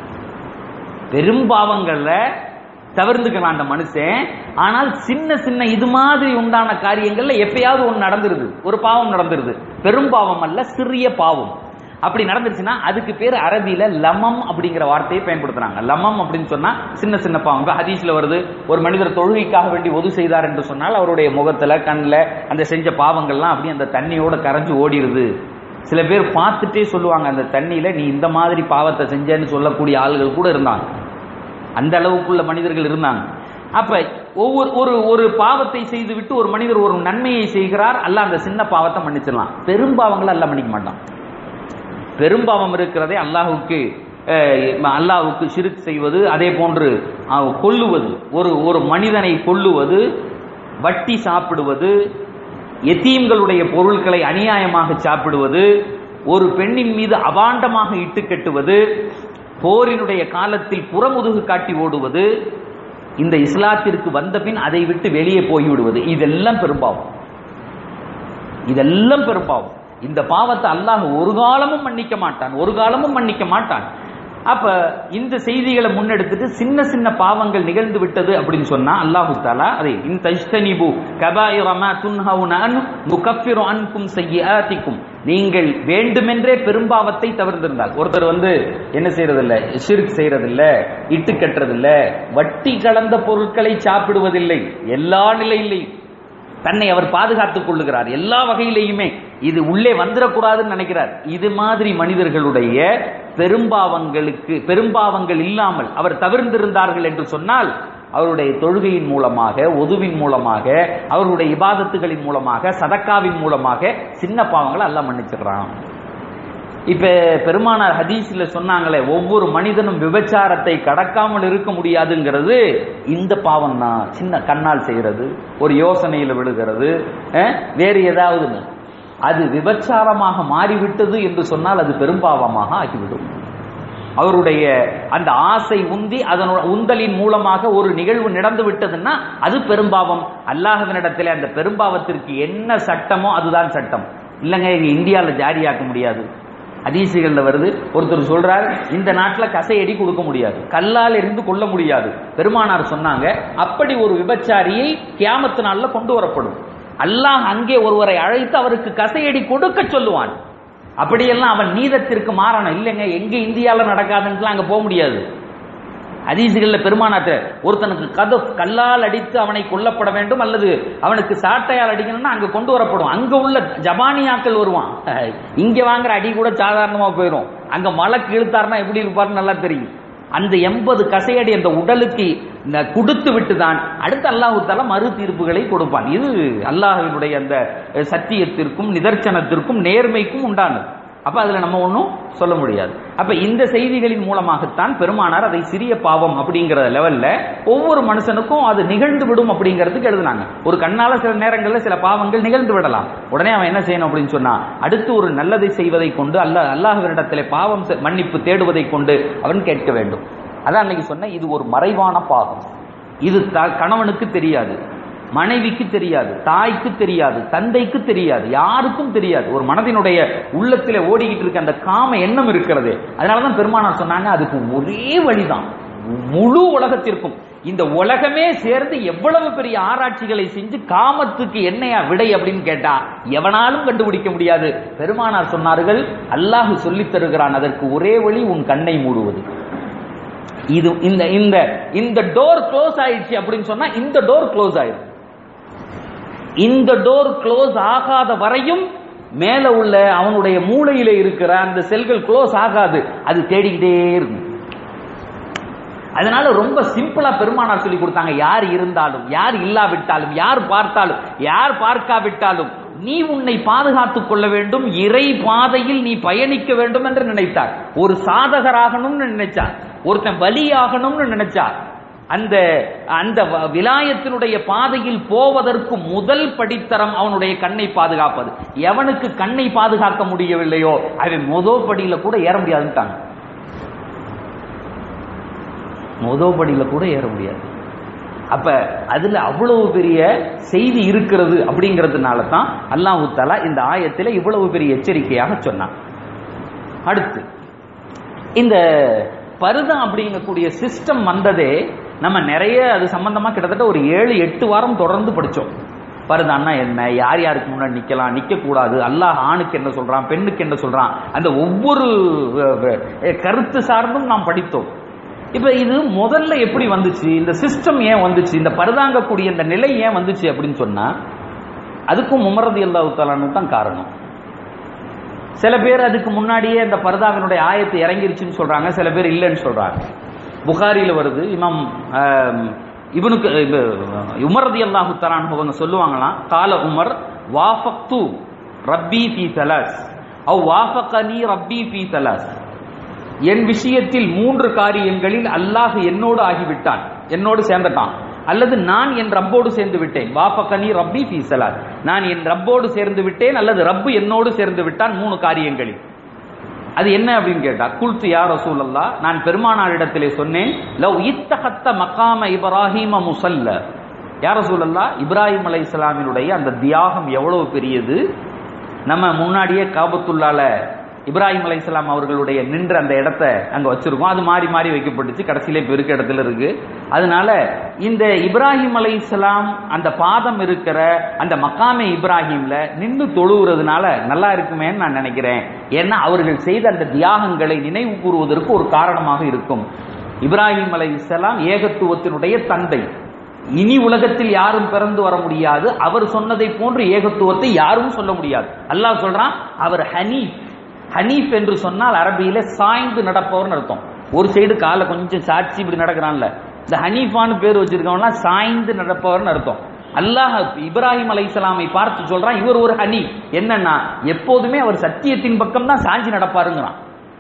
பெரும் பாவங்கள்ல தவிர்த்துக்கலாம் அந்த மனுஷன் ஆனால் சின்ன சின்ன இது மாதிரி உண்டான காரியங்கள்ல எப்பயாவது ஒன்று நடந்துருது ஒரு பாவம் நடந்துருது பெரும் பாவம் அல்ல சிறிய பாவம் அப்படி நடந்துருச்சுன்னா அதுக்கு பேர் அரபியில லமம் அப்படிங்கிற வார்த்தையை பயன்படுத்துறாங்க லமம் அப்படின்னு சொன்னா சின்ன சின்ன பாவம் இப்ப ஹதீஸ்ல வருது ஒரு மனிதர் தொழுகைக்காக வேண்டி ஒது செய்தார் என்று சொன்னால் அவருடைய முகத்துல கண்ணில் அந்த செஞ்ச பாவங்கள்லாம் அப்படியே அந்த தண்ணியோட கரைஞ்சு ஓடிடுது சில பேர் பார்த்துட்டே சொல்லுவாங்க அந்த தண்ணியில நீ இந்த மாதிரி பாவத்தை செஞ்சேன்னு சொல்லக்கூடிய ஆளுகள் கூட இருந்தாங்க அந்த அளவுக்குள்ள மனிதர்கள் இருந்தாங்க அப்ப ஒவ்வொரு ஒரு ஒரு பாவத்தை செய்து விட்டு ஒரு மனிதர் ஒரு நன்மையை செய்கிறார் அல்ல அந்த சின்ன பாவத்தை மன்னிச்சிடலாம் பெரும் பாவங்களை அல்ல மன்னிக்க மாட்டான் பெரும்பாவம் இருக்கிறதே அல்லாஹுக்கு அஹ், அல்லாஹ்வுக்கு ஷிர்க் செய்வது அதே போன்று அஹ், கொல்லுவது ஒரு ஒரு மனிதனை கொல்லுவது வட்டி சாப்பிடுவது எத்தீம்களுடைய பொருட்களை அநியாயமாக சாப்பிடுவது ஒரு பெண்ணின் மீது அபாண்டமாக இட்டு கட்டுவது போரினுடைய காலத்தில் புறமுதுகு காட்டி ஓடுவது இந்த இஸ்லாத்திற்கு வந்த பின் அதை விட்டு வெளியே போய்விடுவது இதெல்லாம் பெரும்பாவம் இதெல்லாம் பெரும்பாவம் இந்த பாவத்தை அல்லாஹ் ஒரு காலமும் மன்னிக்க மாட்டான் ஒரு காலமும் மன்னிக்க மாட்டான் அப்ப இந்த செய்திகளை முன்னெடுத்துட்டு சின்ன சின்ன பாவங்கள் நிகழ்ந்து விட்டது அப்படின்னு சொன்னா அல்லாஹு தாலா அதை இன் தஜ்தனிபு கபாயிர மா துன்ஹவுன அன் நுகஃபிரு அன்கும் செய்யிஆத்திக்கும் நீங்கள் வேண்டுமென்றே பெரும்பாவத்தை தவிர்த்திருந்தால் ஒருத்தர் வந்து என்ன செய்யறதில்ல ஷிர்க் செய்யறதில்ல இட்டு கட்டுறதில்ல வட்டி கலந்த பொருட்களை சாப்பிடுவதில்லை எல்லா நிலையிலையும் தன்னை அவர் பாதுகாத்துக் கொள்ளுகிறார் எல்லா வகையிலையுமே இது உள்ளே வந்துடக்கூடாதுன்னு நினைக்கிறார் இது மாதிரி மனிதர்களுடைய பெரும்பாவங்களுக்கு பெரும்பாவங்கள் இல்லாமல் அவர் தவிர்ந்திருந்தார்கள் என்று சொன்னால் அவருடைய தொழுகையின் மூலமாக ஒதுவின் மூலமாக அவர்களுடைய இபாதத்துகளின் மூலமாக சதக்காவின் மூலமாக சின்ன பாவங்களை எல்லாம் மன்னிச்சுக்கிறான் இப்ப பெருமானார் ஹதீஸ்ல சொன்னாங்களே ஒவ்வொரு மனிதனும் விபச்சாரத்தை கடக்காமல் இருக்க முடியாதுங்கிறது இந்த பாவம் தான் சின்ன கண்ணால் செய்யறது ஒரு யோசனையில விழுகிறது அஹ், வேறு ஏதாவது அது விபச்சாரமாக மாறிவிட்டது என்று சொன்னால் அது பெரும்பாவமாக ஆகிவிடும் அவருடைய அந்த ஆசை உந்தி அதனோட உந்தலின் மூலமாக ஒரு நிகழ்வு நடந்து விட்டதுன்னா அது பெரும்பாவம் அல்லாஹ்வினிடத்திலே அந்த பெரும்பாவத்திற்கு என்ன சட்டமோ அதுதான் சட்டம் இல்லைங்க இங்க இந்தியாவில் ஜாரியாக்க முடியாது ஹதீசுகள்ல வருது ஒருத்தர் சொல்றார் இந்த நாட்டில் கசையடி கொடுக்க முடியாது கல்லால் எறிந்து கொள்ள முடியாது பெருமானார் சொன்னாங்க அப்படி ஒரு விபச்சாரியை கியாமத்து நாள்ல கொண்டு வரப்படும் அல்லாஹ் அங்கே ஒருவரை அழைத்து அவருக்கு கசையடி கொடுக்க சொல்லுவான் அப்படியெல்லாம் அவன் நீதத்திற்கு மாறணும் இல்லைங்க எங்க இந்தியாவில் நடக்காதுன்னுலாம் அங்க போக முடியாது ஹதீசுகள்ல பெருமானாத்த ஒருத்தனுக்கு கது கல்லால் அடித்து அவனை கொல்லப்பட வேண்டும் அல்லது அவனுக்கு சாட்டையால் அடிக்கணும்னா அங்க கொண்டு வரப்படும் அங்க உள்ள ஜபானியாக்கள் வருவான் இங்க வாங்குற அடி கூட சாதாரணமா போயிடும் அங்க மலை இழுத்தாருன்னா எப்படி இருப்பாருன்னு நல்லா தெரியும் அந்த எண்பது கசையடி அந்த உடலுக்கு ந- கொடுத்து விட்டு தான் அடுத்து அல்லாஹு தாலா மறு தீர்ப்புகளை கொடுப்பான் இது அல்லாஹ்வினுடைய அந்த அஹ், சத்தியத்திற்கும் நிதர்சனத்திற்கும் நேர்மைக்கும் உண்டானது அப்ப அதுல நம்ம ஒன்றும் சொல்ல முடியாது அப்ப இந்த செய்திகளின் மூலமாகத்தான் பெருமானார் அதை சிறிய பாவம் அப்படிங்கிற லெவல்ல ஒவ்வொரு மனுஷனுக்கும் அது நிகழ்ந்து விடும் அப்படிங்கிறதுக்கு எழுதுனாங்க ஒரு கண்ணால சில நேரங்களில் சில பாவங்கள் நிகழ்ந்து விடலாம் உடனே அவன் என்ன செய்யணும் அப்படின்னு சொன்னா அடுத்து ஒரு நல்லதை செய்வதை கொண்டு அல்லாஹ் அல்லாஹ்விடத்திலே பாவம் செ- மன்னிப்பு தேடுவதை கொண்டு அவன் கேட்க வேண்டும் அதான் அன்னைக்கு சொன்ன இது ஒரு மறைவான பாவம் இது த- கணவனுக்கு தெரியாது மனைவிக்கு தெரியாது தாய்க்கு தெரியாது தந்தைக்கு தெரியாது யாருக்கும் தெரியாது ஒரு மனதினுடைய உள்ளத்திலே ஓடிக்கிட்டு இருக்க அந்த காம எண்ணம் இருக்கிறது அதனாலதான் பெருமானார் சொன்னாங்க அதுக்கு ஒரே வழிதான் முழு உலகத்திற்கும் இந்த உலகமே சேர்ந்து எவ்வளவு பெரிய ஆராய்ச்சிகளை செஞ்சு காமத்துக்கு என்னையா விடை அப்படின்னு கேட்டா எவனாலும் கண்டுபிடிக்க முடியாது பெருமானார் சொன்னார்கள் அல்லாஹ் சொல்லித் தருகிறான் அதற்கு ஒரே வழி உன் கண்ணை மூடுவது இது இந்த இந்த இந்த டோர் க்ளோஸ் ஆயிடுச்சு அப்படின்னு சொன்னா இந்த டோர் க்ளோஸ் ஆயிடும் இந்த டோர் க்ளோஸ் ஆகாத வரையும் மேல உள்ள அவனுடைய மூளையில இருக்கிற அந்த செல்கள் க்ளோஸ் ஆகாது அது தேடிக்கிட்டே இருக்கும் அதனால ரொம்ப சிம்பிளா பெருமானார் சொல்லி கொடுத்தாங்க யார் இருந்தாலும் யார் இல்லாவிட்டாலும் யார் பார்த்தாலும் யார் பார்க்காவிட்டாலும் நீ உன்னை பாதுகாத்துக் கொள்ள வேண்டும் இறை பாதையில் நீ பயணிக்க வேண்டும் என்று நினைத்தார் ஒரு சாதகராகணும்னு நினைச்சார் ஒருத்தன் பலியாகணும்னு நினைச்சார் அந்த அந்த வ- விலாயத்தினுடைய பாதையில் போவதற்கு முதல் படித்தரம் அவனுடைய கண்ணை பாதுகாப்பது எவனுக்கு கண்ணை பாதுகாக்க முடியவில்லையோ அவன் முதல் படியில கூட ஏற முடியாதுன்ட்டாங்க முதல் படியில கூட ஏற முடியாது அப்ப அதுல அவ்வளவு பெரிய செய்தி இருக்கிறது அப்படிங்கிறதுனால தான் அல்லாஹு தஆலா இந்த ஆயத்துல இவ்வளவு பெரிய எச்சரிக்கையாக சொன்னான் அடுத்து இந்த பருதம் அப்படிங்கக்கூடிய சிஸ்டம் வந்ததே நம்ம நிறைய அது சம்பந்தமா கிட்டத்தட்ட ஒரு ஏழு எட்டு வாரம் தொடர்ந்து படிச்சோம் பருதான்னா என்ன யார் யாருக்கு முன்னாடி நிக்கலாம் நிக்க கூடாது அல்லாஹ் ஆணுக்கு என்ன சொல்றான் பெண்ணுக்கு என்ன சொல்றான் அந்த ஒவ்வொரு அஹ், அஹ், கருத்து சார்ந்தும் நாம் படித்தோம் இப்ப இது முதல்ல எப்படி வந்துச்சு இந்த சிஸ்டம் ஏன் வந்துச்சு இந்த பருதாங்கக்கூடிய இந்த நிலை ஏன் வந்துச்சு அப்படின்னு சொன்னா அதுக்கும் உமரது அல்லாஹு தான் காரணம் சில பேர் அதுக்கு முன்னாடியே இந்த பர்தாவினுடைய ஆயத்து இறங்கிருச்சுன்னு சொல்றாங்க சில பேர் இல்லைன்னு சொல்றாங்க புகாரில வருது இமாம் ஆம், இவனுக்கு இது, உமர் ரதி அல்லாஹு தலான் அவங்க சொல்லுவாங்களாம் கால உமர் வாஃபக்து ரப்பி ஃபி தலாஸ் அவ் வாஃபகனி ரப்பி ஃபி தலாஸ் என் விஷயத்தில் மூன்று காரியங்களில் அல்லாஹ் என்னோடு ஆகிவிட்டான் என்னோடு சேர்ந்துட்டான் அல்லது நான் என் ரப்போடு சேர்ந்து விட்டேன் வாபகனி ரப்பி ஃபீ ஸலாத் நான் என் ரப்போடு சேர்ந்து விட்டேன் அல்லது ரப்பு என்னோடு சேர்ந்து விட்டான் மூணு காரியங்களில் அது என்ன அப்படின்னு கேட்டா குல்து யா ரசூலல்லா நான் பெருமானாரிடத்திலே சொன்னேன் லவ் இத்தகத்த மகாம இப்ராஹிம முசல்ல யா ரசூலல்லா இப்ராஹிம் அலைஹிஸ்ஸலாமினுடைய அந்த தியாகம் எவ்வளவு பெரியது நம்ம முன்னாடியே காபத்துள்ளால இப்ராஹிம் அலைஹிஸ்ஸலாம் அவர்களுடைய நின்ற அந்த இடத்த அங்க வச்சிருக்கோம் அது மாறி மாறி வைக்கப்பட்டுச்சு கடைசியிலே பெருக்க இடத்துல இருக்கு அதனால இந்த இப்ராஹிம் அலைஹிஸ்ஸலாம் அந்த பாதம் இருக்கிற அந்த மக்காமே இப்ராஹிம்ல நின்று தொழுகிறதுனால நல்லா இருக்குமேன்னு நான் நினைக்கிறேன் ஏன்னா அவர்கள் செய்த அந்த தியாகங்களை நினைவு கூறுவதற்கு ஒரு காரணமாக இருக்கும் இப்ராஹிம் அலைஹிஸ்ஸலாம் ஏகத்துவத்தினுடைய தந்தை இனி உலகத்தில் யாரும் பிறந்து வர முடியாது அவர் சொன்னதை போன்று ஏகத்துவத்தை யாரும் சொல்ல முடியாது அல்லாஹ் சொல்றான் அவர் ஹனீஃப் ஹனீஃப் என்று சொன்னால் அரபியில சாய்ந்து நடப்பவர்னு அர்த்தம் ஒரு சைடு காலை கொஞ்சம் சாட்சி இப்படி நடக்கிறான்ல இந்த ஹனீஃபான்னு பேர் வச்சிருக்கவன்லாம் சாய்ந்து நடப்பவர்னு அர்த்தம் அல்லாஹ் இப்ராஹிம் அலைஹிஸ்ஸலாமை பார்த்து சொல்றான் இவர் ஒரு ஹனீஃப் என்னன்னா எப்போதுமே அவர் சத்தியத்தின் பக்கம் தான் சாஞ்சி நடப்பாருங்கிறான்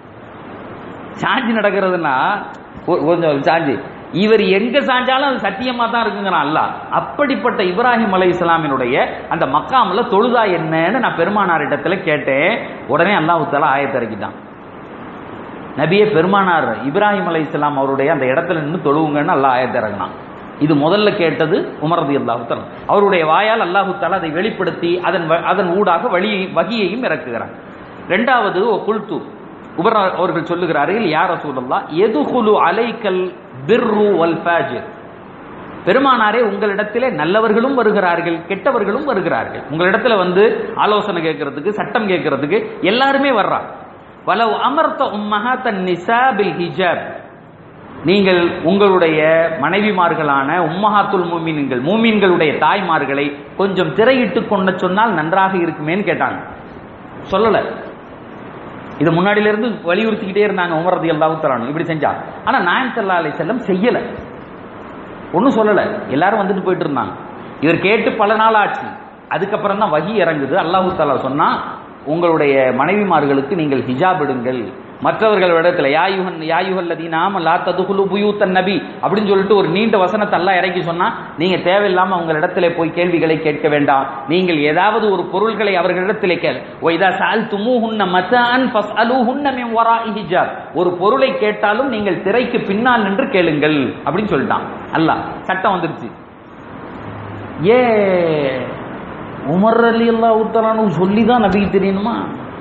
சாஞ்சி நடக்கிறதுனா ஒ- கொஞ்சம் சாஞ்சி இவர் எங்க சாஞ்சாலும் அது சத்தியமா தான் இருக்குங்கிறான் அல்லாஹ் அப்படிப்பட்ட இப்ராஹிம் அலை இஸ்லாமினுடைய அந்த மக்காமில் தொழுதா என்னன்னு நான் பெருமானாரிடத்துல கேட்டேன் உடனே அல்லாஹ் தஆலா ஆயத்தை இறக்கிட்டான் நபியே பெருமானார் இப்ராஹிம் அலை இஸ்லாம் அவருடைய அந்த இடத்துல நின்று தொழுவுங்கன்னு அல்லாஹ் ஆயத்தை இறங்கினான் இது முதல்ல கேட்டது உமரது அல்லாஹு அவருடைய வாயால் அல்லாஹு தஆலா அதை வெளிப்படுத்தி அதன் வ- அதன் ஊடாக வழி வகியையும் இறக்குகிறான் ரெண்டாவது ஓ குல்து உபர் அவர்கள் சொல்லுகிறார்கள் யார் ரசூலுல்லாஹ் எதுகுலு அலைக்கல் பிர்ரு வல் ஃபாஜிர் பெருமானாரே உங்களிடத்திலே நல்லவர்களும் வருகிறார்கள் கெட்டவர்களும் வருகிறார்கள் உங்களிடத்துல வந்து ஆலோசனை கேட்கறதுக்கு சட்டம் கேட்கறதுக்கு எல்லாருமே வர்றாங்க வலவ் அமர்த்த உம்மஹாத்தன் நிசா பில் ஹிஜாப் நீங்கள் உங்களுடைய மனைவிமார்களான உம்மஹாத்துல் மூமின்கள் மூமின்களுடைய தாய்மார்களை கொஞ்சம் திரையிட்டு கொண்ட சொன்னால் நன்றாக இருக்குமேன்னு கேட்டாங்க சொல்லல இது முன்னாடியில இருந்து வலியுறுத்திக்கிட்டே இருந்தாங்க உமர் ரதி அல்லாஹு இப்படி செஞ்சா ஆனா நாயம் சல்லா அலி செல்லம் செய்யல ஒன்றும் சொல்லல எல்லாரும் வந்துட்டு போயிட்டு இருந்தாங்க இவர் கேட்டு பல நாள் ஆச்சு அதுக்கப்புறம் தான் வகி இறங்குது அல்லாஹு தாலா சொன்னா உங்களுடைய மனைவிமார்களுக்கு நீங்கள் ஹிஜாப் இடுங்கள் மற்றவர்களிடத்துல யாயுகன் யாயுகல்லதி நாம லா ததுகுலு புயூத்தன் நபி அப்படின்னு சொல்லிட்டு ஒரு நீண்ட வசனத்தை எல்லாம் இறக்கி சொன்னா நீங்க தேவையில்லாம உங்க இடத்துல போய் கேள்விகளை கேட்க வேண்டாம் நீங்கள் ஏதாவது ஒரு பொருள்களை அவர்களிடத்திலே கேள் ஒய்தா சால் துமு ஹுன்ன மசான் ஃபஸ் அலு ஹுன்ன மின் வரா ஹிஜாப் ஒரு பொருளை கேட்டாலும் நீங்கள் திரைக்கு பின்னால் நின்று கேளுங்கள் அப்படின்னு சொல்லிட்டான் அல்லாஹ் சட்டம் வந்துருச்சு ஏ உமர் அலி அல்லா உத்தரானு சொல்லி தான் நபிக்கு தெரியணுமா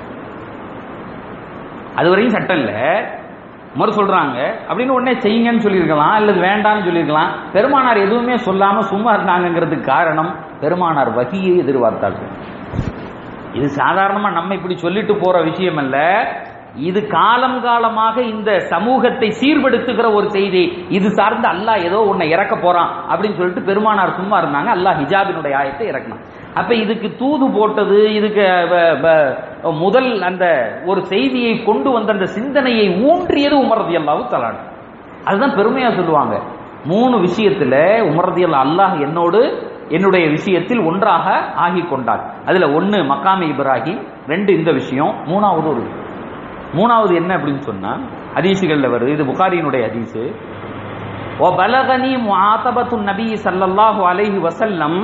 அது வரையும் சட்டம் இல்லை மறு சொல்றாங்க அப்படின்னு உடனே செய்யுங்கன்னு சொல்லியிருக்கலாம் அல்லது வேண்டாம்னு சொல்லியிருக்கலாம் பெருமானார் எதுவுமே சொல்லாம சும்மா இருந்தாங்கிறதுக்கு காரணம் பெருமானார் வகியை எதிர்பார்த்தார்கள் இது சாதாரணமா நம்ம இப்படி சொல்லிட்டு போற விஷயம் அல்ல இது காலம் காலமாக இந்த சமூகத்தை சீர்படுத்துகிற ஒரு செய்தி இது சார்ந்து அல்லாஹ் ஏதோ உன்னை இறக்க போறான் அப்படின்னு சொல்லிட்டு பெருமானார் சும்மா இருந்தாங்க அல்லாஹ் ஹிஜாபினுடைய ஆயத்தை இறக்கினான் அப்ப இதுக்கு தூது போட்டது இதுக்கு வ- வ- முதல் அந்த ஒரு செய்தியை கொண்டு வந்த அந்த சிந்தனையை ஊன்றியது உமரதி அல்லாஹு தலான் அதுதான் பெருமையா சொல்லுவாங்க மூணு விஷயத்துல உமரதி அல்லா அல்லாஹ் என்னோடு என்னுடைய விஷயத்தில் ஒன்றாக ஆகி கொண்டார் அதுல ஒன்னு மக்காமி இப்ராஹிம் ரெண்டு இந்த விஷயம் மூணாவது ஒரு விஷயம். மூணாவது என்ன அப்படின்னு சொன்னா ஹதீசுகள்ல வருது இது புகாரியினுடைய ஹதீஸ் ஓ பலகனி முஆத்தபத்து நபி ஸல்லல்லாஹு அலைஹி வஸல்லம்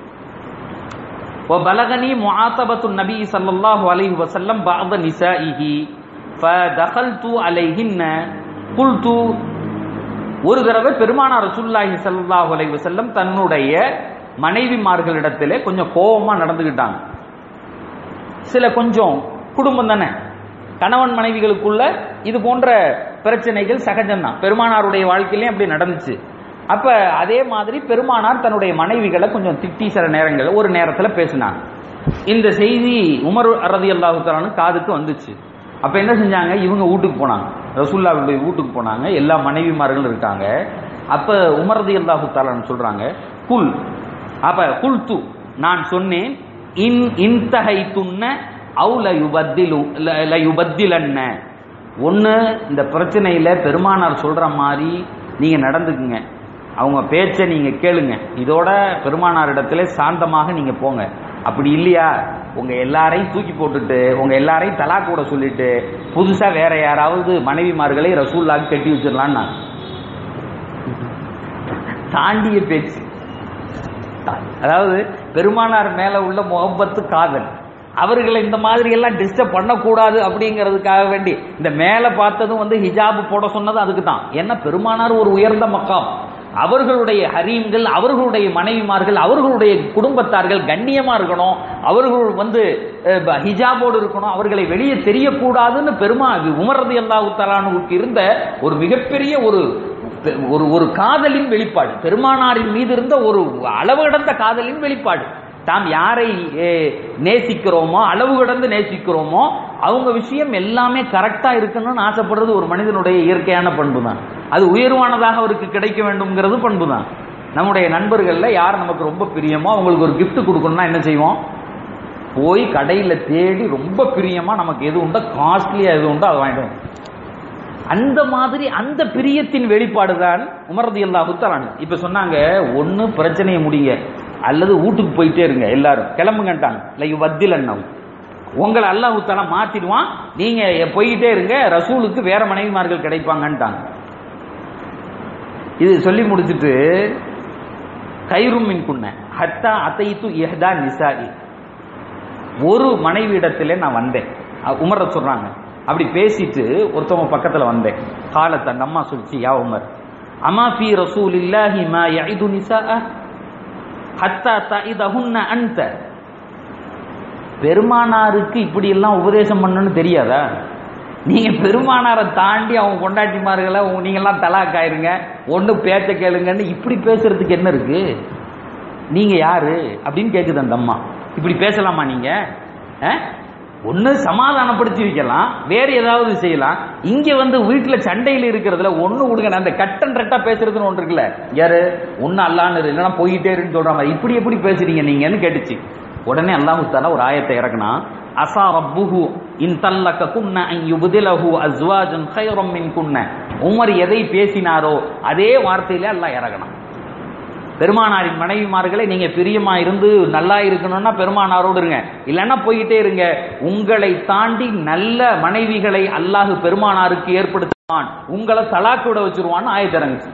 وبلغني معاتبة النبي صلى الله عليه وسلم بعض نسائه فدخلت عليهن قلت ஒரு தடவை பெருமானார் ரசூலுல்லாஹி ஸல்லல்லாஹு அலைஹி வஸல்லம் தன்னுடைய மனைவிமார்களிடத்திலே கொஞ்சம் கோபமா நடந்துக்கிட்டாங்க சில கொஞ்சம் குடும்பம் தானே கணவன் மனைவிகளுக்குள்ள இது போன்ற பிரச்சனைகள் சகஜம்தான் பெருமானாருடைய வாழ்க்கையிலையும் அப்படி நடந்துச்சு அப்ப அதே மாதிரி பெருமானார் தன்னுடைய மனைவிகளை கொஞ்சம் திட்டி சில நேரங்கள் ஒரு நேரத்துல பேசினாங்க இந்த செய்தி உமர் ரதி அல்லாஹு காதுக்கு வந்துச்சு அப்ப என்ன செஞ்சாங்க இவங்க வீட்டுக்கு போனாங்க ரசூல்லாவுடைய வீட்டுக்கு போனாங்க எல்லா மனைவிமார்களும் இருக்காங்க அப்ப உமர் ரதி அல்லாஹு தாலான்னு சொல்றாங்க குல் அப்ப குல் து நான் சொன்னேன் இன் இன்தகை துண்ண அவுல யுபத்திலு ல யுபத்திலன்ன ஒன்று இந்த பிரச்சனையில் பெருமானார் சொல்கிற மாதிரி நீங்கள் நடந்துக்குங்க அவங்க பேச்சை நீங்கள் கேளுங்க இதோட பெருமானார் இடத்துல சாந்தமாக நீங்கள் போங்க அப்படி இல்லையா உங்கள் எல்லாரையும் தூக்கி போட்டுட்டு உங்கள் எல்லாரையும் தலா கூட சொல்லிட்டு புதுசாக வேற யாராவது மனைவிமார்களை ரசூல்லாக்கு கட்டி வச்சிடலான்னு நான் தாண்டிய பேச்சு அதாவது பெருமானார் மேல உள்ள முகப்பத்து காதல் அவர்களை இந்த மாதிரி எல்லாம் டிஸ்டர்ப் பண்ணக்கூடாது அப்படிங்கிறதுக்காக வேண்டி இந்த மேலே பார்த்ததும் வந்து ஹிஜாப் போட சொன்னது அதுக்கு தான் ஏன்னா பெருமானார் ஒரு உயர்ந்த மக்காம் அவர்களுடைய ஹரீம்கள் அவர்களுடைய மனைவிமார்கள் அவர்களுடைய குடும்பத்தார்கள் கண்ணியமா இருக்கணும் அவர்கள் வந்து அஹ், ஹிஜாபோடு இருக்கணும் அவர்களை வெளியே தெரியக்கூடாதுன்னு பெருமா உமரது அல்லாஹு தலானுக்கு இருந்த ஒரு மிகப்பெரிய ஒரு ஒரு ஒரு காதலின் வெளிப்பாடு பெருமானாரின் மீது இருந்த ஒரு அளவு கடந்த காதலின் வெளிப்பாடு தாம் யாரை ஏ, நேசிக்கிறோமோ அளவு கடந்து நேசிக்கிறோமோ அவங்க விஷயம் எல்லாமே கரெக்டா இருக்கணும்னு ஆசைப்படுறது ஒரு மனிதனுடைய இயற்கையான பண்பு தான் அது உயர்வானதாக அவருக்கு கிடைக்க வேண்டும்ங்கிறது பண்பு தான் நம்முடைய நண்பர்கள்ல யார் நமக்கு ரொம்ப பிரியமோ அவங்களுக்கு ஒரு gift கொடுக்கணும்னா என்ன செய்வோம் போய் கடையில தேடி ரொம்ப பிரியமா நமக்கு எது உண்டோ காஸ்ட்லியா எது உண்டோ அதை வாங்கிட்டு வந்து அந்த மாதிரி அந்த பிரியத்தின் வெளிப்பாடு தான் உமரதி அல்லாஹு தலான் இப்ப சொன்னாங்க ஒண்ணு பிரச்சனையை முடிங்க அல்லது வீட்டுக்கு போயிட்டே இருங்க எல்லாரும் கிளம்புங்கன்ட்டாங்க இல்லை வத்தில் அண்ணம் உங்களை அல்லாஹு தலா மாத்திடுவான் நீங்க போய்கிட்டே இருங்க ரசூலுக்கு வேற மனைவிமார்கள் கிடைப்பாங்கன்ட்டாங்க இது சொல்லி முடிச்சிட்டு கைரும் மின் குன்ன ஹத்தா அத்தைத்து எஹ்தா நிசாயி ஒரு மனைவியிடத்திலே நான் வந்தேன் அ- உமர சொல்றாங்க அப்படி பேசிட்டு ஒருத்தவங்க பக்கத்துல வந்தேன் காலத்தை அந்த அம்மா சொல்லிச்சு யா உமர் அமா ஃபி ரசூலில்லாஹி மா யஇது நிசாஅ ஹத்தா தஇதஹுன்ன அன்த பெருமானாருக்கு இப்படி எல்லாம் உபதேசம் பண்ணணும்னு தெரியாதா நீங்க பெருமானாரை தாண்டி அவங்க கொண்டாட்டிமார்களை உங்க- நீங்கெல்லாம் தலாக் ஆயிருங்க ஒண்ணு பேச்ச கேளுங்கன்னு இப்படி பேசுறதுக்கு என்ன இருக்கு நீங்க யாரு அப்படின்னு கேக்குது அந்த அம்மா இப்படி பேசலாமா நீங்க ஒன்னு சமாதானப்படுத்தி வைக்கலாம் வேற ஏதாவது செய்யலாம் இங்க வந்து வீட்டுல சண்டையில் இருக்கிறதுல ஒண்ணு கொடுங்க அந்த கட்டன் ரெட்டா பேசுறதுன்னு ஒன்று இருக்குல்ல யாரு ஒன்னு அல்லான்னு இரு, இல்லைன்னா போயிட்டே இருன்னு சொல்ற மாதிரி இப்படி எப்படி பேசுறீங்க நீங்கன்னு கேட்டுச்சு உடனே அல்லாஹு தாலா ஒரு ஆயத்தை இறக்குனா அசா ரப்புஹு இன் தல்லக்க குன்ன அன் யுபதிலஹு அஸ்வாஜன் கைரம் மின் குன்ன உமர் எதை பேசினாரோ அதே வார்த்தையில அல்லாஹ் இறக்கணும் பெருமானாரின் மனைவிமார்களை நீங்க பிரியமா இருந்து நல்லா இருக்கணும்னா பெருமானாரோடு இருங்க இல்லைன்னா போயிட்டே இருங்க உங்களை தாண்டி நல்ல மனைவிகளை அல்லாஹ் பெருமானாருக்கு ஏற்படுத்துவான் உங்களை தலாக்கு விட வச்சிருவான்னு ஆயத்திறங்குச்சு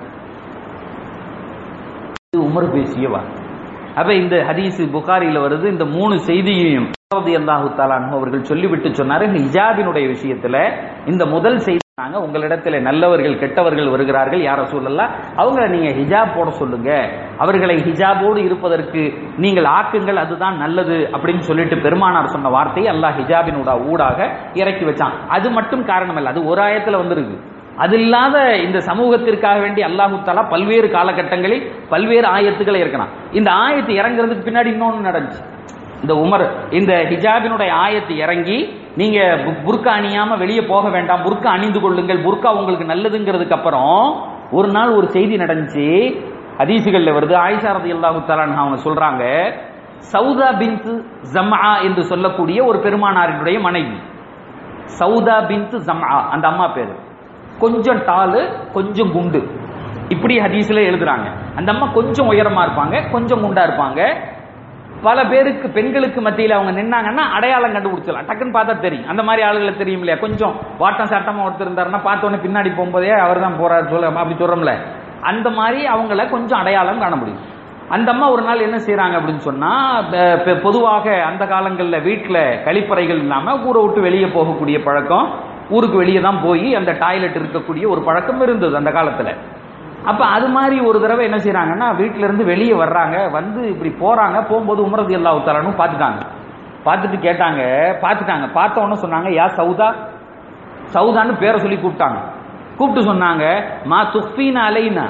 இது உமர் பேசிய வார்த்தை அப்ப இந்த ஹதீஸ் புகாரில வருது இந்த மூணு செய்தியையும் அல்லாஹு தாலான் அவர்கள் சொல்லிவிட்டு சொன்னாரு ஹிஜாபினுடைய விஷயத்துல இந்த முதல் செய்தி நாங்க உங்களிடத்துல நல்லவர்கள் கெட்டவர்கள் வருகிறார்கள் யார சொல்லலாம் அவங்கள நீங்க ஹிஜாப் போட சொல்லுங்க அவர்களை ஹிஜாபோடு இருப்பதற்கு நீங்கள் ஆக்குங்கள் அதுதான் நல்லது அப்படின்னு சொல்லிட்டு பெருமானார் சொன்ன வார்த்தையை அல்லாஹ் ஹிஜாபினோட ஊடாக இறக்கி வச்சான் அது மட்டும் காரணம் இல்ல அது ஒரு ஆயத்துல வந்திருக்கு அது இல்லாத இந்த சமூகத்திற்காக வேண்டி அல்லாஹு தாலா பல்வேறு காலகட்டங்களில் பல்வேறு ஆயத்துக்களை இருக்கணும் இந்த ஆயத்து இறங்குறதுக்கு பின்னாடி இன்னொன்னு நடந்துச்சு இந்த உமர் இந்த ஹிஜாபினுடைய ஆயத்து இறங்கி நீங்க பு- புர்கா அணியாம வெளியே போக வேண்டாம் புர்கா அணிந்து கொள்ளுங்கள் புர்கா உங்களுக்கு நல்லதுங்கிறதுக்கு அப்புறம் ஒரு நாள் ஒரு செய்தி நடந்துச்சு ஹதீசுகள்ல வருது ஆயிஷா ரதி அல்லாஹு அவங்க சொல்றாங்க சவுதா பின்த் ஜம்ஆ என்று சொல்லக்கூடிய ஒரு பெருமானாரினுடைய மனைவி சவுதா பின்த் ஜம்ஆ அந்த அம்மா பேரு கொஞ்சம் டாலு கொஞ்சம் குண்டு இப்படி ஹதீஸ்ல எழுதுறாங்க அந்த அம்மா கொஞ்சம் உயரமா இருப்பாங்க கொஞ்சம் குண்டா இருப்பாங்க பல பேருக்கு பெண்களுக்கு மத்தியில் அவங்க நின்னாங்கன்னா அடையாளம் கண்டுபிடிச்சலாம் டக்குன்னு பார்த்தா தெரியும் அந்த மாதிரி ஆளுகளை தெரியும் இல்லையா கொஞ்சம் வாட்டம் சாட்டமா ஒருத்தர் இருந்தாருன்னா பார்த்த உடனே பின்னாடி போகும்போதே அவர் தான் போறாரு சொல்ல அப்படி சொல்றோம்ல அந்த மாதிரி அவங்கள கொஞ்சம் அடையாளம் காண முடியும் அந்த அம்மா ஒரு நாள் என்ன செய்றாங்க அப்படின்னு சொன்னா ப- ப- பொதுவாக அந்த காலங்கள்ல வீட்டுல கழிப்பறைகள் இல்லாம ஊரை விட்டு வெளியே போகக்கூடிய பழக்கம் ஊருக்கு வெளியே தான் போய் அந்த டாய்லெட் இருக்கக்கூடிய ஒரு பழக்கம் இருந்தது அந்த காலத்துல அப்ப அது மாதிரி ஒரு தடவை என்ன செய்றாங்கன்னா வீட்ல இருந்து வெளியே வர்றாங்க வந்து இப்படி போறாங்க போகும்போது உமரது எல்லா உத்தாரனும் பார்த்துட்டாங்க பார்த்துட்டு கேட்டாங்க பார்த்துட்டாங்க பார்த்த உடனே சொன்னாங்க யா சவுதா சவுதான்னு பேரை சொல்லி கூப்பிட்டாங்க கூப்பிட்டு சொன்னாங்க மா துஃபீன அலைனா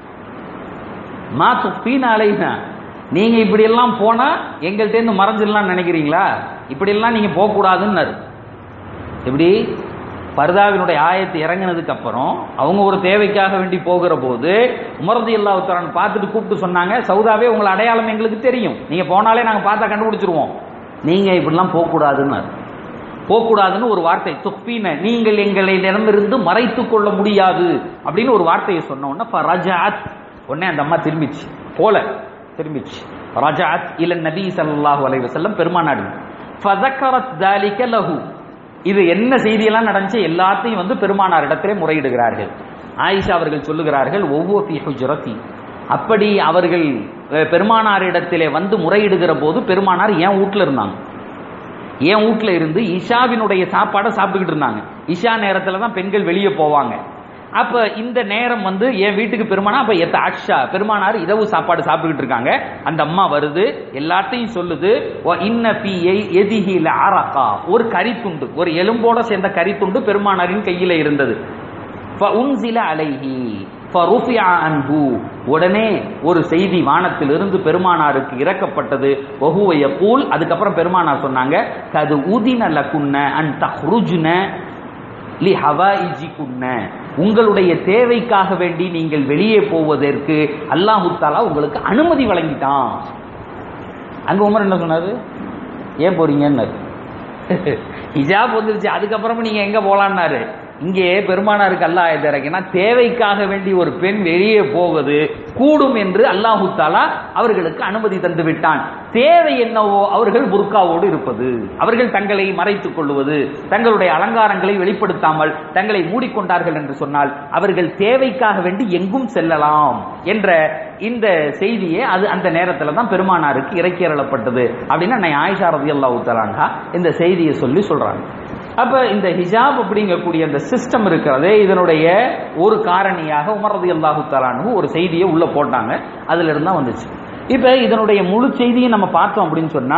மா துஃபீன அலைனா நீங்க இப்படி எல்லாம் போனா எங்கள்ட்ட இருந்து மறைஞ்சிடலாம் நினைக்கிறீங்களா இப்படி எல்லாம் நீங்க போக கூடாதுன்னாரு எப்படி பர்தாவினுடைய ஆயத்து இறங்கினதுக்கு அப்புறம் அவங்க ஒரு தேவைக்காக வேண்டி போகிற போது உமரது இல்லா உத்தரன் பார்த்துட்டு கூப்பிட்டு சொன்னாங்க சவுதாவே உங்களை அடையாளம் எங்களுக்கு தெரியும் நீங்க போனாலே நாங்க பார்த்தா கண்டுபிடிச்சிருவோம் நீங்க இப்படிலாம் போகக்கூடாதுன்னாரு போகக்கூடாதுன்னு ஒரு வார்த்தை துப்பீன நீங்கள் எங்களை நிறமிருந்து மறைத்துக் கொள்ள முடியாது அப்படின்னு ஒரு வார்த்தையை சொன்ன உடனே ஃபரஜஅத். உடனே அந்த அம்மா திரும்பிச்சு போல திரும்பிச்சு ரஜாத் இல நபி ஸல்லல்லாஹு அலைஹி வஸல்லம் பெருமானாடு ஃபதக்கரத் தாலிக லஹு இது என்ன செய்தியெல்லாம் நடந்துச்சு எல்லாத்தையும் வந்து பெருமானார் இடத்திலே முறையிடுகிறார்கள் ஆயிஷா அவர்கள் சொல்லுகிறார்கள் ஒவ்வொரு ஹுஜரத்தி அப்படி அவர்கள் அஹ், பெருமானாரிடத்திலே வந்து முறையிடுகிற போது பெருமானார் ஏன் வீட்டுல இருந்தாங்க என் வீட்ல இருந்து இஷாவினுடைய சாப்பாடை சாப்பிட்டுக்கிட்டு இருந்தாங்க இஷா நேரத்துல தான் பெண்கள் வெளியே போவாங்க அப்ப இந்த நேரம் வந்து என் வீட்டுக்கு பெருமானா அப்ப எத்த அக்ஷா பெருமானார் இரவு சாப்பாடு சாப்பிட்டுக்கிட்டு இருக்காங்க அந்த அம்மா வருது எல்லாத்தையும் சொல்லுது "வ இன்ன ஃபீ எ- எதிஹில அரகா ஒரு கரித்துண்டு ஒரு எலும்போட சேர்ந்த கரித்துண்டு பெருமானாரின் கையில இருந்தது فأنزل عليه فرفع عنه உடனே ஒரு செய்தி வானத்திலிருந்து பெருமானாருக்கு இறக்கப்பட்டது வஹுவ யகூல் அதுக்கப்புறம் பெருமானார் சொன்னாங்க கது உதின லகுன்ன அன் தஹ்ருஜ்ன லி ஹவாயிஜிகுன்ன உங்களுடைய தேவைக்காக வேண்டி நீங்கள் வெளியே போவதற்கு அல்லாஹு தாலா உங்களுக்கு அனுமதி வழங்கிட்டான் அங்க உமர் என்ன சொன்னாரு ஏன் போறீங்கன்னாரு ஹிஜாப் வந்துருச்சு அதுக்கப்புறமா நீங்க எங்க போலான்னாரு இங்கே பெருமானாருக்கு அல்லாஹ் இறக்கினா தேவைக்காக வேண்டி ஒரு பெண் வெளியே போவது கூடும் என்று அல்லாஹு தாலா அவர்களுக்கு அனுமதி தந்து விட்டான் தேவை என்னவோ அவர்கள் புர்காவோடு இருப்பது அவர்கள் தங்களை மறைத்துக் கொள்வது தங்களுடைய அலங்காரங்களை வெளிப்படுத்தாமல் தங்களை மூடிக்கொண்டார்கள் என்று சொன்னால் அவர்கள் தேவைக்காக வேண்டி எங்கும் செல்லலாம் என்ற இந்த செய்தியே அது அந்த நேரத்துல தான் பெருமானாருக்கு இறக்கி அருளப்பட்டது அப்படின்னு அன்னை ஆயிஷா ரதி அல்லாஹு இந்த செய்தியை சொல்லி சொல்றாங்க அப்ப இந்த ஹிஜாப் அப்படிங்கக்கூடிய அந்த சிஸ்டம் இருக்கிறதே இதனுடைய ஒரு காரணியாக உமர் ரதி அல்லாஹு தலானு ஒரு செய்தியை உள்ள போட்டாங்க அதுல இருந்து தான் வந்துச்சு இப்ப இதனுடைய முழு செய்தியை நம்ம பார்த்தோம் அப்படின்னு சொன்னா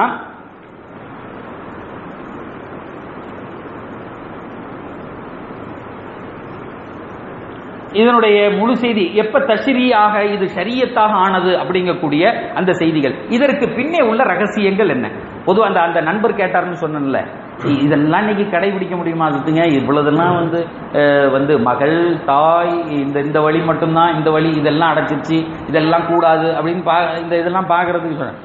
இதனுடைய முழு செய்தி எப்ப தஷ்ரீயாக இது ஷரியத்தாக ஆனது அப்படிங்கக்கூடிய அந்த செய்திகள் இதற்கு பின்னே உள்ள ரகசியங்கள் என்ன பொதுவா அந்த அந்த நண்பர் கேட்டாருன்னு சொன்னேன்ல இ- இதெல்லாம் இன்னைக்கு கடைபிடிக்க முடியுமா அதுங்க இவ்வளவுதெல்லாம் வந்து அஹ், வந்து மகள் தாய் இந்த இந்த வழி மட்டும்தான் இந்த வழி இதெல்லாம் அடைச்சிருச்சு இதெல்லாம் கூடாது அப்படின்னு பா இந்த இதெல்லாம் பார்க்கறதுக்கு சொன்னேன்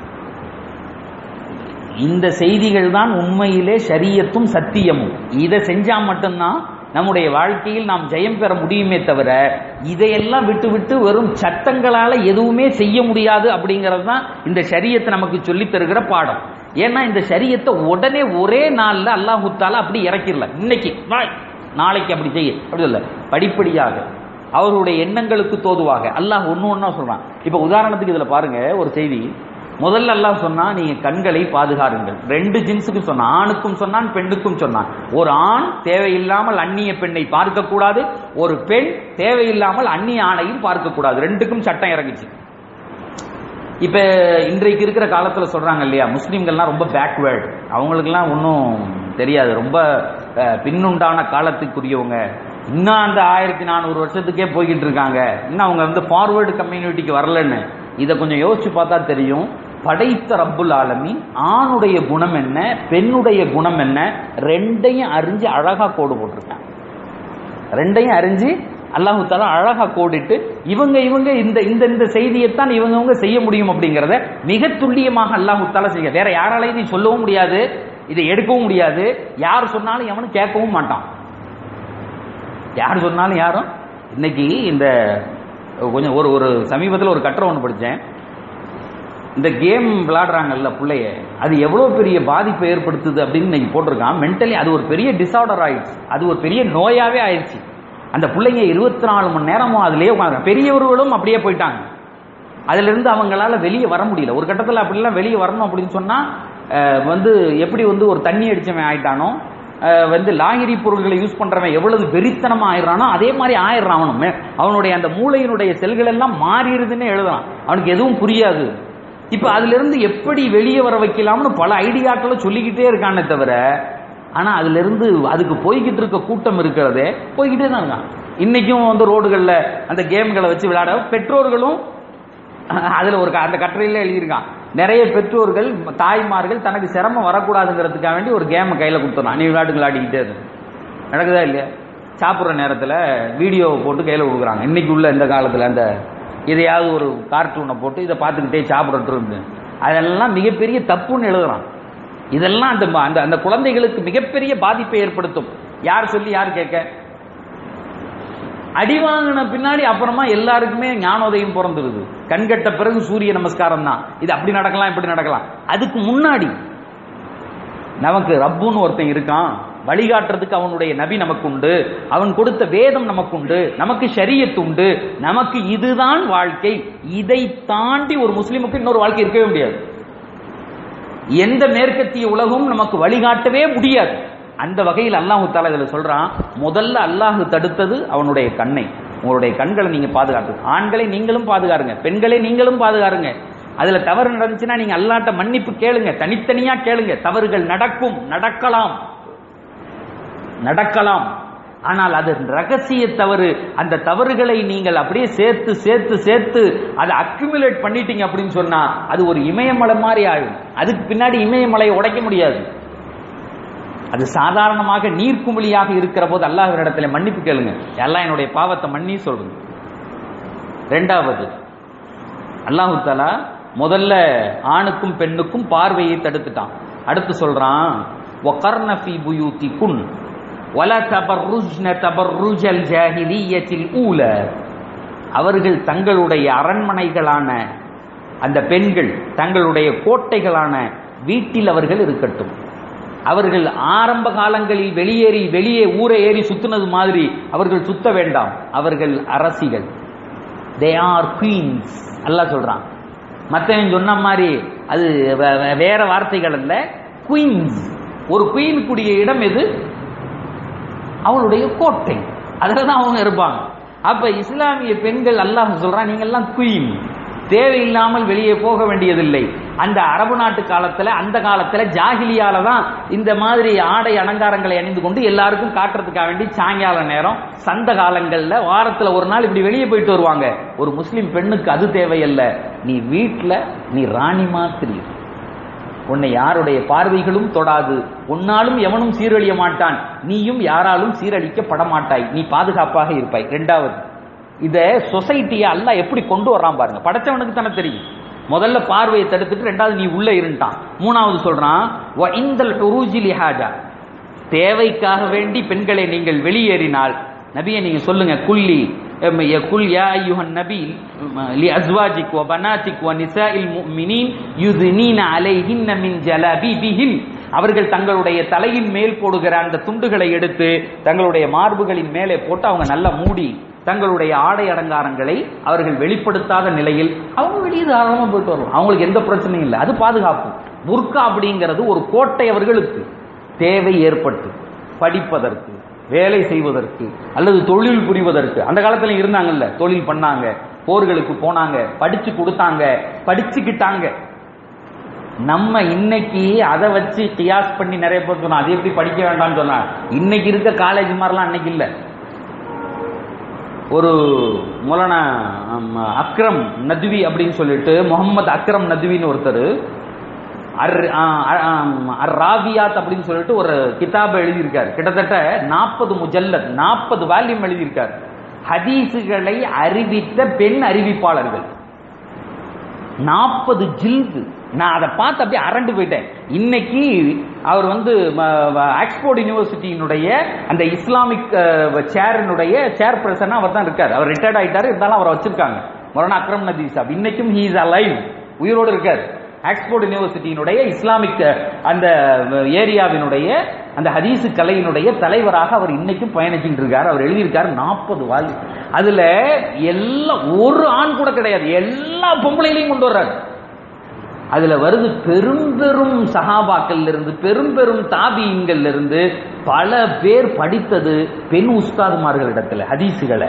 இந்த செய்திகள் தான் உண்மையிலே ஷரியத்தும் சத்தியமும் இதை செஞ்சா மட்டும்தான் நம்முடைய வாழ்க்கையில் நாம் ஜெயம் பெற முடியுமே தவிர இதையெல்லாம் விட்டு விட்டு வெறும் சட்டங்களால எதுவுமே செய்ய முடியாது அப்படிங்கிறது தான் இந்த ஷரியத்தை நமக்கு சொல்லித் தருகிற பாடம் ஏன்னா இந்த ஷரியத்தை உடனே ஒரே நாள்ல அல்லாஹு தாலா அப்படி இறக்கிடல இன்னைக்கு வா, நாளைக்கு அப்படி செய்ய அப்படி இல்ல படிப்படியாக அவருடைய எண்ணங்களுக்கு தோதுவாக அல்லாஹ் ஒண்ணு ஒண்ணா சொல்றான் இப்ப உதாரணத்துக்கு இதுல பாருங்க ஒரு செய்தி முதல்ல அல்லாஹ் சொன்னா நீங்க கண்களை பாதுகாருங்கள் ரெண்டு ஜின்ஸுக்கு சொன்னான் ஆணுக்கும் சொன்னான் பெண்ணுக்கும் சொன்னான் ஒரு ஆண் தேவையில்லாமல் அந்நிய பெண்ணை பார்க்க கூடாது ஒரு பெண் தேவையில்லாமல் அந்நிய ஆணையும் பார்க்க கூடாது ரெண்டுக்கும் சட்டம் இறங்குச்சு இப்ப இன்றைக்கு இருக்கிற காலத்துல சொல்றாங்க இல்லையா முஸ்லீம்கள்லாம் ரொம்ப பேக்வேர்டு அவங்களுக்கெல்லாம் ஒன்றும் தெரியாது ரொம்ப அஹ், பின்னுண்டான காலத்துக்குரியவங்க இன்னும் அந்த ஆயிரத்தி நானூறு வருஷத்துக்கே போய்கிட்டு இருக்காங்க இன்னும் அவங்க வந்து ஃபார்வேர்டு கம்யூனிட்டிக்கு வரலன்னு இதை கொஞ்சம் யோசிச்சு பார்த்தா தெரியும் படைத்த ரப்புல் ஆலமீன் ஆணுடைய குணம் என்ன பெண்ணுடைய குணம் என்ன ரெண்டையும் அறிஞ்சு அழகா கோடு போட்டிருக்காங்க ரெண்டையும் அறிஞ்சு அல்லாஹு தாலா அழகா கோடிட்டு இவங்க இவங்க இந்த இந்த இந்த செய்தியைத்தான் இவங்க இவங்க செய்ய முடியும் அப்படிங்கறத மிக துல்லியமாக அல்லாஹு தாலா செய்ய வேற யாராலையும் இதை சொல்லவும் முடியாது இதை எடுக்கவும் முடியாது யார் சொன்னாலும் எவனும் கேட்கவும் மாட்டான் யார் சொன்னாலும் யாரும் இன்னைக்கு இந்த கொஞ்சம் ஒரு ஒரு சமீபத்தில் ஒரு கட்டுரை ஒன்று படித்தேன் இந்த கேம் விளையாடுறாங்கல்ல பிள்ளைய அது எவ்வளோ பெரிய பாதிப்பை ஏற்படுத்துது அப்படின்னு இன்னைக்கு போட்டிருக்கான் மென்டலி அது ஒரு பெரிய டிசார்டர் ஆயிடுச்சு அது ஒரு பெரிய நோயாவே ஆயிடுச்சு அந்த பிள்ளைங்க இருபத்தி நாலு மணி நேரமும் அதுலயே உட்காந்து பெரியவர்களும் அப்படியே போயிட்டாங்க அதுல இருந்து அவங்களால வெளியே வர முடியல ஒரு கட்டத்தில் அப்படிலாம் வெளியே வரணும் அப்படின்னு சொன்னா அஹ், வந்து எப்படி வந்து ஒரு தண்ணி அடிச்சவன் ஆயிட்டானோ அஹ், வந்து லாகிரி பொருள்களை யூஸ் பண்றவன் எவ்வளவு வெறித்தனமா ஆயிடுறானோ அதே மாதிரி ஆயிடுறான் அவனும் மே- அவனுடைய அந்த மூளையினுடைய செல்கள் எல்லாம் மாறிடுதுன்னு எழுதுறான் அவனுக்கு எதுவும் புரியாது இப்ப அதுல இருந்து எப்படி வெளியே வர வைக்கலாம்னு பல ஐடியாக்களை சொல்லிக்கிட்டே இருக்கானே தவிர ஆனா அதுல இருந்து அதுக்கு போய்கிட்டு இருக்க கூட்டம் இருக்கிறதே போய்கிட்டே தான் இருக்கான் இன்னைக்கும் வந்து ரோடுகள்ல அந்த கேம்களை வச்சு விளையாட பெற்றோர்களும் அதுல ஒரு க- அந்த கட்டுரையில எழுதியிருக்கான் நிறைய பெற்றோர்கள் தாய்மார்கள் தனக்கு சிரமம் வரக்கூடாதுங்கிறதுக்காக வேண்டி ஒரு கேமை கையில கொடுத்துறான் நீ விளையாட்டு விளையாடிக்கிட்டே இரு நடக்குதா இல்லையா சாப்பிட்ற நேரத்தில் வீடியோ போட்டு கையில் கொடுக்குறாங்க இன்னைக்கு உள்ள இந்த காலத்தில் அந்த எதையாவது ஒரு கார்ட்டூனை போட்டு இதை பார்த்துக்கிட்டே சாப்பிட்றது இருந்து அதெல்லாம் மிகப்பெரிய தப்புன்னு எழுதுறான் இதெல்லாம் அந்த ம- அந்த அந்த குழந்தைகளுக்கு மிகப்பெரிய பாதிப்பை ஏற்படுத்தும் யார் சொல்லி யார் கேட்க அடி வாங்கின பின்னாடி அப்புறமா எல்லாருக்குமே ஞானோதயம் பிறந்துருது கண்கட்ட பிறகு சூரிய நமஸ்காரம் தான் இது அப்படி நடக்கலாம் இப்படி நடக்கலாம் அதுக்கு முன்னாடி நமக்கு ரப்புன்னு ஒருத்தன் இருக்கான் வழிகாட்டுறதுக்கு அவனுடைய நபி நமக்கு உண்டு அவன் கொடுத்த வேதம் நமக்கு உண்டு நமக்கு ஷரியத் உண்டு நமக்கு இதுதான் வாழ்க்கை இதை தாண்டி ஒரு முஸ்லிமுக்கு இன்னொரு வாழ்க்கை இருக்கவே முடியாது எந்த மேற்கத்திய உலகம் நமக்கு வழிகாட்டவே முடியாது அந்த வகையில் அல்லாஹு தாலா இதுல சொல்றான் முதல்ல அல்லாஹ் தடுத்தது அவனுடைய கண்ணை உங்களுடைய கண்களை நீங்க பாதுகாத்து ஆண்களை நீங்களும் பாதுகாருங்க பெண்களை நீங்களும் பாதுகாருங்க அதுல தவறு நடந்துச்சுன்னா நீங்க அல்லாட்ட மன்னிப்பு கேளுங்க தனித்தனியா கேளுங்க தவறுகள் நடக்கும் நடக்கலாம் நடக்கலாம் ஆனால் அது ரகசிய தவறு அந்த தவறுகளை நீங்கள் அப்படியே சேர்த்து சேர்த்து சேர்த்து அதை அக்யூமுலேட் பண்ணிட்டீங்க அப்படின்னு சொன்னா அது ஒரு இமயமலை மாதிரி ஆகும் அதுக்கு பின்னாடி இமயமலையை உடைக்க முடியாது அது சாதாரணமாக நீர்க்குமிழியாக இருக்கிற போது அல்லாஹ்விடத்தில் மன்னிப்பு கேளுங்க எல்லாம் என்னுடைய பாவத்தை மன்னி சொல்லுங்க ரெண்டாவது அல்லாஹு தாலா முதல்ல ஆணுக்கும் பெண்ணுக்கும் பார்வையை தடுத்துட்டான் அடுத்து சொல்றான் وَقَرْنَ فِي بُيُوتِكُنَّ وَلَا تَبَرُّجْنَ تَبَرُّجَ الْجَاهِلِيَّةِ الْأُولَى அவர்கள் தங்களுடைய அரண்மனைகளான அந்த பெண்கள் தங்களுடைய கோட்டைகளான வீட்டில் அவர்கள் இருக்கட்டும் அவர்கள் ஆரம்ப காலங்களில் வெளியேறி வெளியே ஊரை ஏறி சுத்தினது மாதிரி அவர்கள் சுத்த வேண்டாம் அவர்கள் அரசிகள் தே ஆர் குவீன்ஸ் அல்லாஹ் சொல்றான் மற்றவன் சொன்ன மாதிரி அது வே- வே- வேற வார்த்தைகள் அல்ல குயின்ஸ் ஒரு குயின் கூடிய இடம் எது அவளுடைய கோட்டை அதில் தான் அவங்க இருப்பாங்க அப்ப இஸ்லாமிய பெண்கள் அல்லாஹ் சொல்றான் நீங்க எல்லாம் குயின் தேவையில்லாமல் வெளியே போக வேண்டியதில்லை அந்த அரபு நாட்டு காலத்துல அந்த காலத்துல ஜாகிலியால தான் இந்த மாதிரி ஆடை அலங்காரங்களை அணிந்து கொண்டு எல்லாருக்கும் காட்டுறதுக்காக வேண்டி சாயங்கால நேரம் சந்த காலங்கள்ல வாரத்துல ஒரு நாள் இப்படி வெளியே போயிட்டு வருவாங்க ஒரு முஸ்லிம் பெண்ணுக்கு அது தேவையல்ல நீ வீட்டுல நீ ராணி மாதிரி இரு. உன்னை யாருடைய பார்வைகளும் தொடாது உன்னாலும் எவனும் சீரழிய மாட்டான் நீயும் யாராலும் சீரழிக்கப்பட மாட்டாய் நீ பாதுகாப்பாக இருப்பாய் ரெண்டாவது இத சொசைட்டியை அல்லாஹ் எப்படி கொண்டு வர்றான் பாருங்க படைச்சவனுக்கு தானே தெரியும் முதல்ல பார்வையை தடுத்துட்டு ரெண்டாவது நீ உள்ள இருந்துட்டான் மூணாவது சொல்றான் "வ இந்தல் உருஜி லிஹாஜா தேவைக்காக வேண்டி பெண்களை நீங்கள் வெளியேறினால் நபியை நீங்க சொல்லுங்க குல்லி எம், ய குல் யா ஐயுஹன் நபி லி அஸ்வாஜிக் வ பனாத்திக் வ நிசாஇல் முஃமினீன் யுத்னீன அலைஹின்ன மின் ஜலபிபிஹின் அவர்கள் தங்களுடைய தலையின் மேல் போடுகிற அந்த துண்டுகளை எடுத்து தங்களுடைய மார்புகளின் மேலே போட்டு அவங்க நல்லா மூடி தங்களுடைய ஆடை அலங்காரங்களை அவர்கள் வெளிப்படுத்தாத நிலையில் அவங்க வெளியே தாராளமா போயிட்டு வரலாம் அவங்களுக்கு எந்த பிரச்சனையும் இல்லை அது பாதுகாப்பு புர்கா அப்படிங்கிறது ஒரு கோட்டை அவர்களுக்கு தேவை ஏற்பட்டு படிப்பதற்கு வேலை செய்வதற்கு அல்லது தொழில் புரிவதற்கு அந்த காலத்துல இருந்தாங்கல்ல தொழில் பண்ணாங்க போர்களுக்கு போனாங்க படிச்சு கொடுத்தாங்க படிச்சுக்கிட்டாங்க நம்ம இன்னைக்கு அதை வச்சு கியாஸ் பண்ணி நிறைய பேர் சொன்னோம் அது எப்படி படிக்க வேண்டாம்னு சொன்னா இன்னைக்கு இருக்க காலேஜ் மாதிரிலாம் அன்னைக்கு இல்லை ஒரு மொலானா ஆம், அக்ரம் நத்வி அப்படின்னு சொல்லிட்டு முகமது அக்ரம் நத்வின்னு ஒருத்தர் அர் ஆ, ஆம், அர் ராவியாத் அப்படின்னு சொல்லிட்டு ஒரு கிதாபை எழுதியிருக்காரு கிட்டத்தட்ட நாற்பது முஜல்லத் நாற்பது வால்யூம் எழுதியிருக்காரு ஹதீஸுகளை அறிவித்த பெண் அறிவிப்பாளர்கள் நாற்பது ஜில்து நான் அதை பார்த்து அப்படியே அரண்டு போயிட்டேன் இன்னைக்கு அவர் வந்து ஆக்ஸ்போர்ட் யூனிவர்சிட்டியினுடைய அந்த இஸ்லாமிக் சேரினுடைய சேர் பர்சனா அவர் தான் இருக்கார் அவர் ரிட்டையர்ட் ஆயிட்டாரு இருந்தாலும் அவரை வச்சிருக்காங்க மொரானா அக்ரம் நதி சாப் இன்னைக்கும் ஹீ இஸ் அலைவ் உயிரோடு இருக்கார் ஆக்ஸ்போர்ட் யூனிவர்சிட்டியினுடைய இஸ்லாமிக் அஹ், அந்த ஏரியாவினுடைய அந்த ஹதீசு கலையினுடைய தலைவராக அவர் இன்னைக்கும் பயணிச்சுட்டு இருக்கார் அவர் எழுதியிருக்காரு நாற்பது வாழ் அதுல எல்லாம் ஒரு ஆண் கூட கிடையாது எல்லா பொம்பளைகளையும் கொண்டு வர்றாரு அதுல வருது பெரும் பெரும் சஹாபாக்கள்ல இருந்து பெரும் பெரும் தாபியங்கள்ல இருந்து பல பேர் படித்தது பெண் உஸ்தாதுமார்களிடத்துல ஹதீசுகளை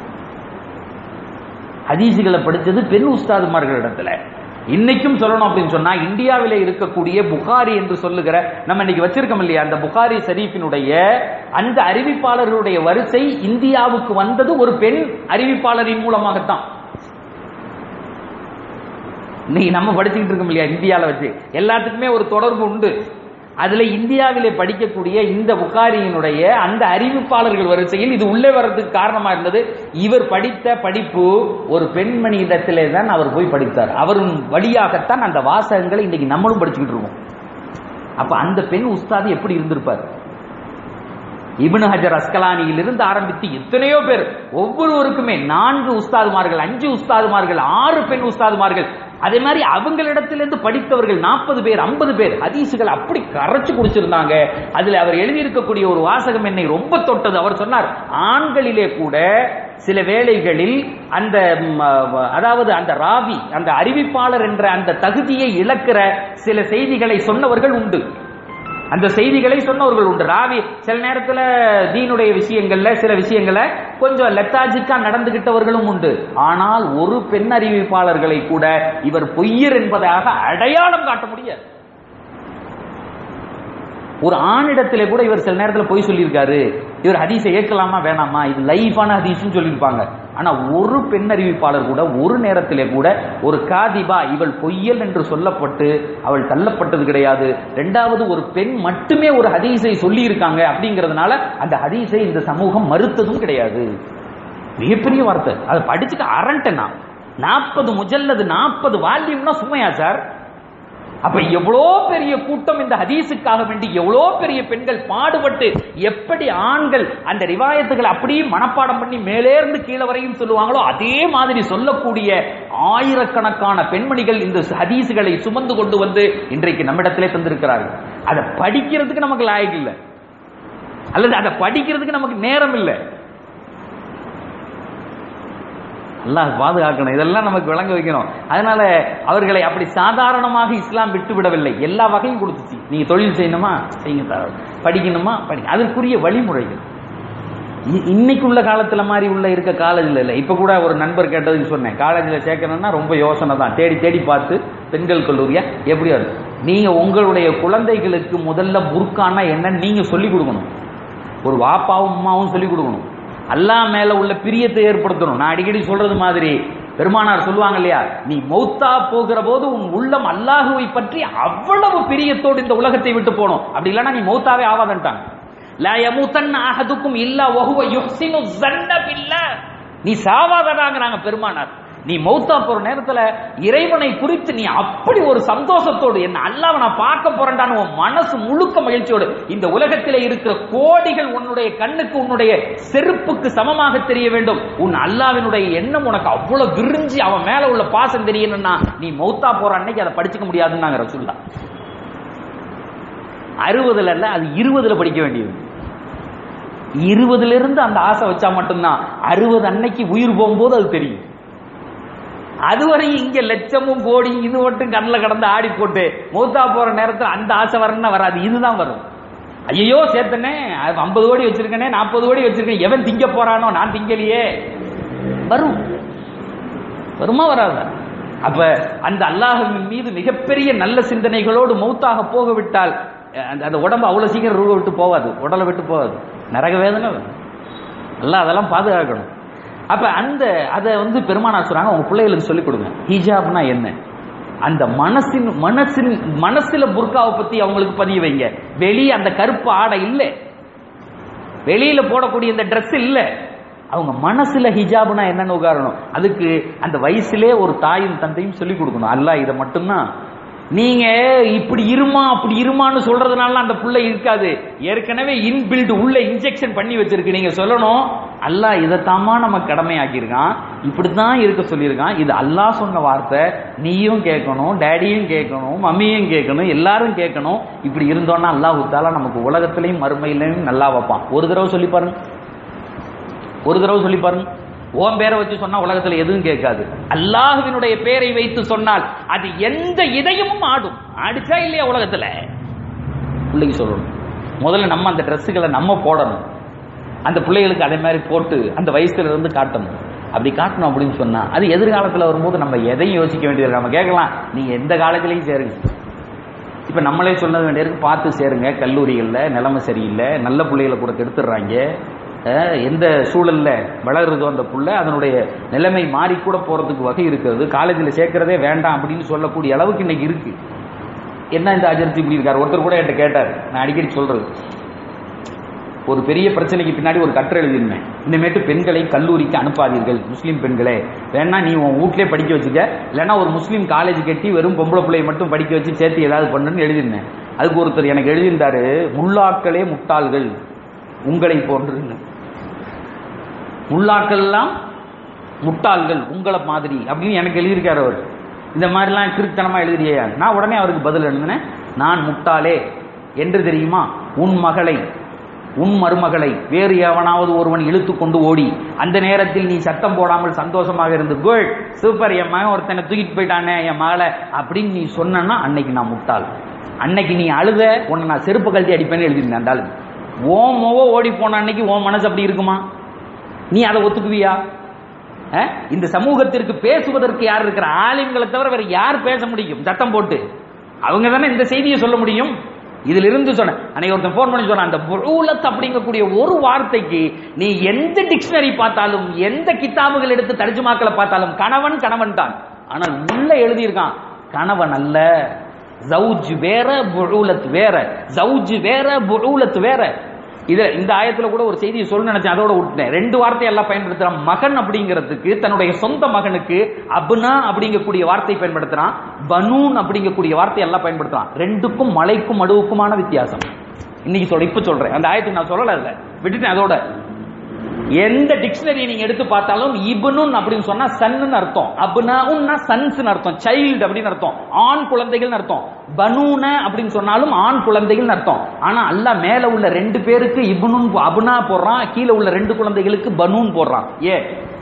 ஹதீசுகளை படிச்சது பெண் உஸ்தாதுமார்களிடத்துல இன்னைக்கும் சொல்லணும் அப்படின்னு சொன்னா இந்தியாவிலே இருக்கக்கூடிய புகாரி என்று சொல்லுகிற நம்ம இன்னைக்கு வச்சிருக்கோம் இல்லையா அந்த புகாரி ஷரீஃபினுடைய அந்த அறிவிப்பாளர்களுடைய வரிசை இந்தியாவுக்கு வந்தது ஒரு பெண் அறிவிப்பாளரின் மூலமாகத்தான் இன்னைக்கு நம்ம படிச்சுக்கிட்டு இருக்கோம் இல்லையா இந்தியாவில் வச்சு எல்லாத்துக்குமே ஒரு தொடர்பு உண்டு அதுல இந்தியாவிலே படிக்கக்கூடிய இந்த புகாரியினுடைய அந்த அறிவிப்பாளர்கள் வரிசையில் இது உள்ளே வர்றதுக்கு காரணமா இருந்தது இவர் படித்த படிப்பு ஒரு பெண்மணி இடத்திலே தான் அவர் போய் படித்தார் அவரின் வழியாகத்தான் அந்த வாசகங்களை இன்னைக்கு நம்மளும் படிச்சுக்கிட்டு இருக்கோம் அப்ப அந்த பெண் உஸ்தாது எப்படி இருந்திருப்பார் இப்னு ஹஜர் அஸ்கலானியிலிருந்து ஆரம்பித்து எத்தனையோ பேர் ஒவ்வொருவருக்குமே நான்கு உஸ்தாதுமார்கள் அஞ்சு உஸ்தாதுமார்கள் ஆறு பெண் உஸ்தாதுமார்கள் அதே மாதிரி அவங்களிடத்திலிருந்து படித்தவர்கள் நாற்பது பேர் ஐம்பது பேர் ஹதீசுகள் அப்படி கரைச்சு குடிச்சிருந்தாங்க அதுல அவர் எழுதியிருக்கக்கூடிய ஒரு வாசகம் என்னை ரொம்ப தொட்டது அவர் சொன்னார் ஆண்களிலே கூட சில வேளைகளில் அந்த ம், அ, அதாவது அந்த ராவி அந்த அறிவிப்பாளர் என்ற அந்த தகுதியை இழக்கிற சில செய்திகளை சொன்னவர்கள் உண்டு அந்த செய்திகளை சொன்னவர்கள் உண்டு ராவி சில நேரத்துல தீனுடைய விஷயங்கள்ல சில விஷயங்களை கொஞ்சம் லெத்தாஜிக்கா நடந்துகிட்டவர்களும் உண்டு ஆனால் ஒரு பெண் அறிவிப்பாளர்களை கூட இவர் பொய்யர் என்பதாக அடையாளம் காட்ட முடியாது ஒரு ஆணிடத்திலே கூட இவர் சில நேரத்தில் பொய் சொல்லியிருக்காரு இவர் ஹதீஸை ஏற்கலாமா வேணாமா இது லைஃபான ஹதீஸ்னு சொல்லியிருப்பாங்க ஆனா ஒரு பெண் அறிவிப்பாளர் கூட ஒரு நேரத்திலே கூட ஒரு காதிபா இவள் பொய்யல் என்று சொல்லப்பட்டு அவள் தள்ளப்பட்டது கிடையாது ரெண்டாவது ஒரு பெண் மட்டுமே ஒரு ஹதீஸை சொல்லி இருக்காங்க அப்படிங்கிறதுனால அந்த ஹதீஸை இந்த சமூகம் மறுத்ததும் கிடையாது மிகப்பெரிய வார்த்தை அதை படிச்சுட்டு அரண்டேன் நான் நாற்பது முஜல்லது நாற்பது வால்யூம்னா சும்மையா சார் அப்ப எவ்வளோ பெரிய கூட்டம் இந்த ஹதீஸுக்காக வேண்டி எவ்வளோ பெரிய பெண்கள் பாடுபட்டு எப்படி ஆண்கள் அந்த ரிவாயத்துகளை அப்படியே மனப்பாடம் பண்ணி மேலேர்ந்து கீழே வரையும் சொல்லுவாங்களோ அதே மாதிரி சொல்லக்கூடிய ஆயிரக்கணக்கான பெண்மணிகள் இந்த ஹதீஸுகளை சுமந்து கொண்டு வந்து இன்றைக்கு நம்மிடத்திலே தந்திருக்கிறார்கள் அதை படிக்கிறதுக்கு நமக்கு லாயக்கு இல்லை அல்லது அதை படிக்கிறதுக்கு நமக்கு நேரம் இல்லை அல்லாஹ் பாதுகாக்கணும் இதெல்லாம் நமக்கு விளங்க வைக்கணும் அதனால அவர்களை அப்படி சாதாரணமாக இஸ்லாம் விட்டு விடவில்லை எல்லா வகையும் கொடுத்துச்சு நீங்க தொழில் செய்யணுமா செய்யுங்க தாராளம். படிக்கணுமா படி அதற்குரிய வழிமுறைகள் இ- இன்னைக்கு உள்ள காலத்துல மாதிரி உள்ள இருக்க காலேஜ்ல இல்லை இப்ப கூட ஒரு நண்பர் கேட்டதுக்கு சொன்னேன் காலேஜ்ல சேர்க்கணும்னா ரொம்ப யோசனை தான் தேடி தேடி பார்த்து பெண்கள் கல்லூரியா எப்படி வரும் நீங்க உங்களுடைய குழந்தைகளுக்கு முதல்ல புர்கானா என்னன்னு நீங்க சொல்லிக் கொடுக்கணும் ஒரு வாப்பாவும் அம்மாவும் சொல்லிக் கொடுக்கணும் அல்லாஹ் மேல உள்ள பிரியத்தை ஏற்படுத்தணும் நான் அடிக்கடி சொல்றது மாதிரி பெருமானார் சொல்லுவாங்க இல்லையா நீ மௌத்தா போகிற போது உன் உள்ளம் அல்லாஹுவை பற்றி அவ்வளவு பிரியத்தோடு இந்த உலகத்தை விட்டு போகணும் அப்படி இல்லைன்னா நீ மௌத்தாவே ஆவாதன்ட்டாங்க லா யமூத்தன் அஹதுக்கும் இல்லா வஹுவ யுஹ்சினு ஸன்ன பில்லாஹ் நீ சாவாதடாங்கறாங்க பெருமானார் நீ மௌத்தா போற நேரத்துல இறைவனை குறித்து நீ அப்படி ஒரு சந்தோஷத்தோடு என்ன அல்லாஹ் நான் பார்க்க போறேன்டான்னு உன் மனசு முழுக்க மகிழ்ச்சியோடு இந்த உலகத்திலே இருக்கிற கோடிகள் உன்னுடைய கண்ணுக்கு உன்னுடைய செருப்புக்கு சமமாக தெரிய வேண்டும் உன் அல்லாவினுடைய எண்ணம் உனக்கு அவ்வளவு விரிஞ்சு அவன் மேல உள்ள பாசம் தெரியணும்னா நீ மௌத்தா போற அன்னைக்கு அதை படிச்சுக்க முடியாதுன்னாங்க ரசூல்லா அறுபதுல இல்ல அது இருபதுல படிக்க வேண்டியது இருபதுல இருந்து அந்த ஆசை வச்சா மட்டும்தான் அறுபது அன்னைக்கு உயிர் போகும்போது அது தெரியும் அதுவரை இங்க லட்சமும் கோடி இது மட்டும் கண்ணில் கடந்து ஆடி போட்டு மூத்தா போற நேரத்தில் அந்த ஆசை வரணும்னா வராது இதுதான் வரும் ஐயோ சேர்த்தனே ஐம்பது கோடி வச்சிருக்கனே நாற்பது கோடி வச்சிருக்கேன் எவன் திங்க போறானோ நான் திங்கலையே வரும் வருமா வராதா அப்ப அந்த அல்லாஹின் மீது மிகப்பெரிய நல்ல சிந்தனைகளோடு மௌத்தாக போக விட்டால் அந்த அந்த உடம்பு அவ்வளவு சீக்கிரம் ரூப விட்டு போகாது உடலை விட்டு போகாது நரக வேதனை வரும். அல்லாஹ் அதெல்லாம் பாதுகாக்கணும் அப்ப அந்த அதை வந்து பெருமானார் சொல்றாங்க உங்க பிள்ளைகளுக்கு சொல்லிக் கொடுங்க ஹிஜாப்னா என்ன அந்த மனசின் மனசின் மனசுல புர்காவை பத்தி அவங்களுக்கு பதிய வைங்க வெளியே அந்த கருப்பு ஆடை இல்லை வெளியில போடக்கூடிய இந்த Dress இல்ல அவங்க மனசுல ஹிஜாப்னா என்னன்னு உதாரணம் அதுக்கு அந்த வயசுலே ஒரு தாயும் தந்தையும் சொல்லி கொடுக்கணும் அல்லாஹ் இதை மட்டும்தான் நீங்க இப்படி இருமா அப்படி இருமான்னு சொல்றதுனால அந்த புள்ள இருக்காது ஏற்கனவே இன்பில்ட் உள்ள இன்ஜெக்ஷன் பண்ணி வச்சிருக்கு நீங்க சொல்லணும் அல்லாஹ் இதைத்தாமா நம்ம கடமையாக்கியிருக்கான் இப்படித்தான் இருக்க சொல்லியிருக்கான் இது அல்லாஹ் சொன்ன வார்த்தை நீயும் கேட்கணும் டேடியும் கேட்கணும் மம்மியும் கேட்கணும் எல்லாரும் கேட்கணும் இப்படி இருந்தோம்னா அல்லாஹ் தாலா நமக்கு உலகத்திலையும் மறுமையிலையும் நல்லா வைப்பான் ஒரு தடவை சொல்லி பாருங்க ஒரு தடவை சொல்லி பாருங்க ஓம் பேரை வச்சு சொன்னா உலகத்துல எதுவும் கேட்காது அல்லாஹ்வினுடைய பேரை வைத்து சொன்னால் அது எந்த இதயமும் ஆடும் ஆடிச்சா இல்லையா உலகத்துல பிள்ளைக்கு சொல்லணும் முதல்ல நம்ம அந்த ட்ரெஸ்ஸுகளை நம்ம போடணும் அந்த பிள்ளைகளுக்கு அதே மாதிரி போட்டு அந்த வயசுல இருந்து காட்டணும் அப்படி காட்டணும் அப்படின்னு சொன்னா அது எதிர்காலத்துல வரும்போது நம்ம எதையும் யோசிக்க வேண்டியது நம்ம கேட்கலாம் நீங்க எந்த காலேஜ்லயும் சேருங்க இப்ப நம்மளே சொல்ல வேண்டியிருக்கு பார்த்து சேருங்க கல்லூரிகள்ல நிலைமை சரியில்லை நல்ல பிள்ளைகளை கூட கெடுத்துடுறாங்க அஹ் எந்த சூழல்ல வளருதோ அந்த புள்ள அதனுடைய நிலைமை மாறி கூட போறதுக்கு வகை இருக்கிறது காலேஜில் சேர்க்கிறதே வேண்டாம் அப்படின்னு சொல்லக்கூடிய அளவுக்கு இன்னைக்கு இருக்கு என்ன இந்த அஜர்த்தி இப்படி இருக்காரு ஒருத்தர் கூட என்கிட்ட கேட்டார் நான் அடிக்கடி சொல்றது ஒரு பெரிய பிரச்சனைக்கு பின்னாடி ஒரு கட்டுரை எழுதியிருந்தேன் இனிமேட்டு பெண்களை கல்லூரிக்கு அனுப்பாதீர்கள் முஸ்லீம் பெண்களே வேணா நீ உன் வீட்லயே படிக்க வச்சுக்க இல்லைன்னா ஒரு முஸ்லீம் காலேஜ் கட்டி வெறும் பொம்பளை பிள்ளையை மட்டும் படிக்க வச்சு சேர்த்து ஏதாவது பண்ணுன்னு எழுதியிருந்தேன் அதுக்கு ஒருத்தர் எனக்கு எழுதியிருந்தாரு முல்லாக்களே முட்டாள்கள் உங்களை போன்று முல்லாக்கள்லாம் முட்டாள்கள் உங்களை மாதிரி அப்படின்னு எனக்கு எழுதியிருக்காரு அவர் இந்த மாதிரிலாம் கிருத்தனமா எழுதுறியா நான் உடனே அவருக்கு பதில் எழுதினேன் நான் முட்டாளே என்று தெரியுமா உன் மகளை உன் மருமகளை வேறு எவனாவது ஒருவன் இழுத்து கொண்டு ஓடி அந்த நேரத்தில் நீ சத்தம் போடாமல் சந்தோஷமாக இருந்து குட் சூப்பர் என் மகன் ஒருத்தனை தூக்கிட்டு போயிட்டானே என் மகளை அப்படின்னு நீ சொன்னா அன்னைக்கு நான் முட்டாள் அன்னைக்கு நீ அழுத உன்னை நான் செருப்பு கழட்டி அடிப்பேன்னு எழுதிருந்தேன் அந்த ஆளு ஓ மோவோ ஓடி போன அன்னைக்கு உன் மனசு அப்படி இருக்குமா நீ அதை ஒத்துக்குவியா அஹ்? இந்த சமூகத்திற்கு பேசுவதற்கு யார் இருக்கிற ஆலிம்களை தவிர வேற யார் பேச முடியும் சத்தம் போட்டு அவங்க தானே இந்த செய்தியை சொல்ல முடியும் இதுல இருந்து சொன்ன அன்னைக்கு ஒருத்தன் ஃபோன் பண்ணி சொன்ன அந்த புரூலத் அப்படிங்கக்கூடிய ஒரு வார்த்தைக்கு நீ எந்த டிக்ஷனரி பார்த்தாலும் எந்த கித்தாபுகள் எடுத்து தர்ஜுமாக்களை பார்த்தாலும் கணவன் கணவன் தான் ஆனால் உள்ள எழுதியிருக்கான் கணவன் அல்ல ஜவுஜ் வேற புரூலத் வேற ஜவுஜ் வேற புரூலத் வேற இது இந்த ஆயத்துல கூட ஒரு செய்தியை சொல்ல நினைச்சேன் அதோட விட்டேன் ரெண்டு வார்த்தை எல்லாம் பயன்படுத்துறான் மகன் அப்படிங்கிறதுக்கு தன்னுடைய சொந்த மகனுக்கு அப்னா அப்படிங்கக்கூடிய வார்த்தை பயன்படுத்துறான் பனூன் அப்படிங்கக்கூடிய வார்த்தை எல்லாம் பயன்படுத்துறான் ரெண்டுக்கும் மலைக்கும் மடுவுக்குமான வித்தியாசம் இன்னைக்கு சொல்ற இப்ப சொல்றேன் அந்த ஆயத்துக்கு நான் சொல்லல இல்ல விட்டுட்டேன் அதோட எந்த டிக்ஷனரி நீங்க எடுத்து பார்த்தாலும் இபுனுன் அப்படின்னு சொன்னா சன்னு அர்த்தம் அப்னா சன்ஸ் அர்த்தம் சைல்டு அப்படின்னு அர்த்தம் ஆண் குழந்தைகள் அர்த்தம் பனூன அப்படின்னு சொன்னாலும் ஆண் குழந்தைகள் அர்த்தம் ஆனா அல்லாஹ் மேல உள்ள ரெண்டு பேருக்கு இபுனுன் அபுனா போடுறான் கீழே உள்ள ரெண்டு குழந்தைகளுக்கு பனூன் போடுறான் ஏ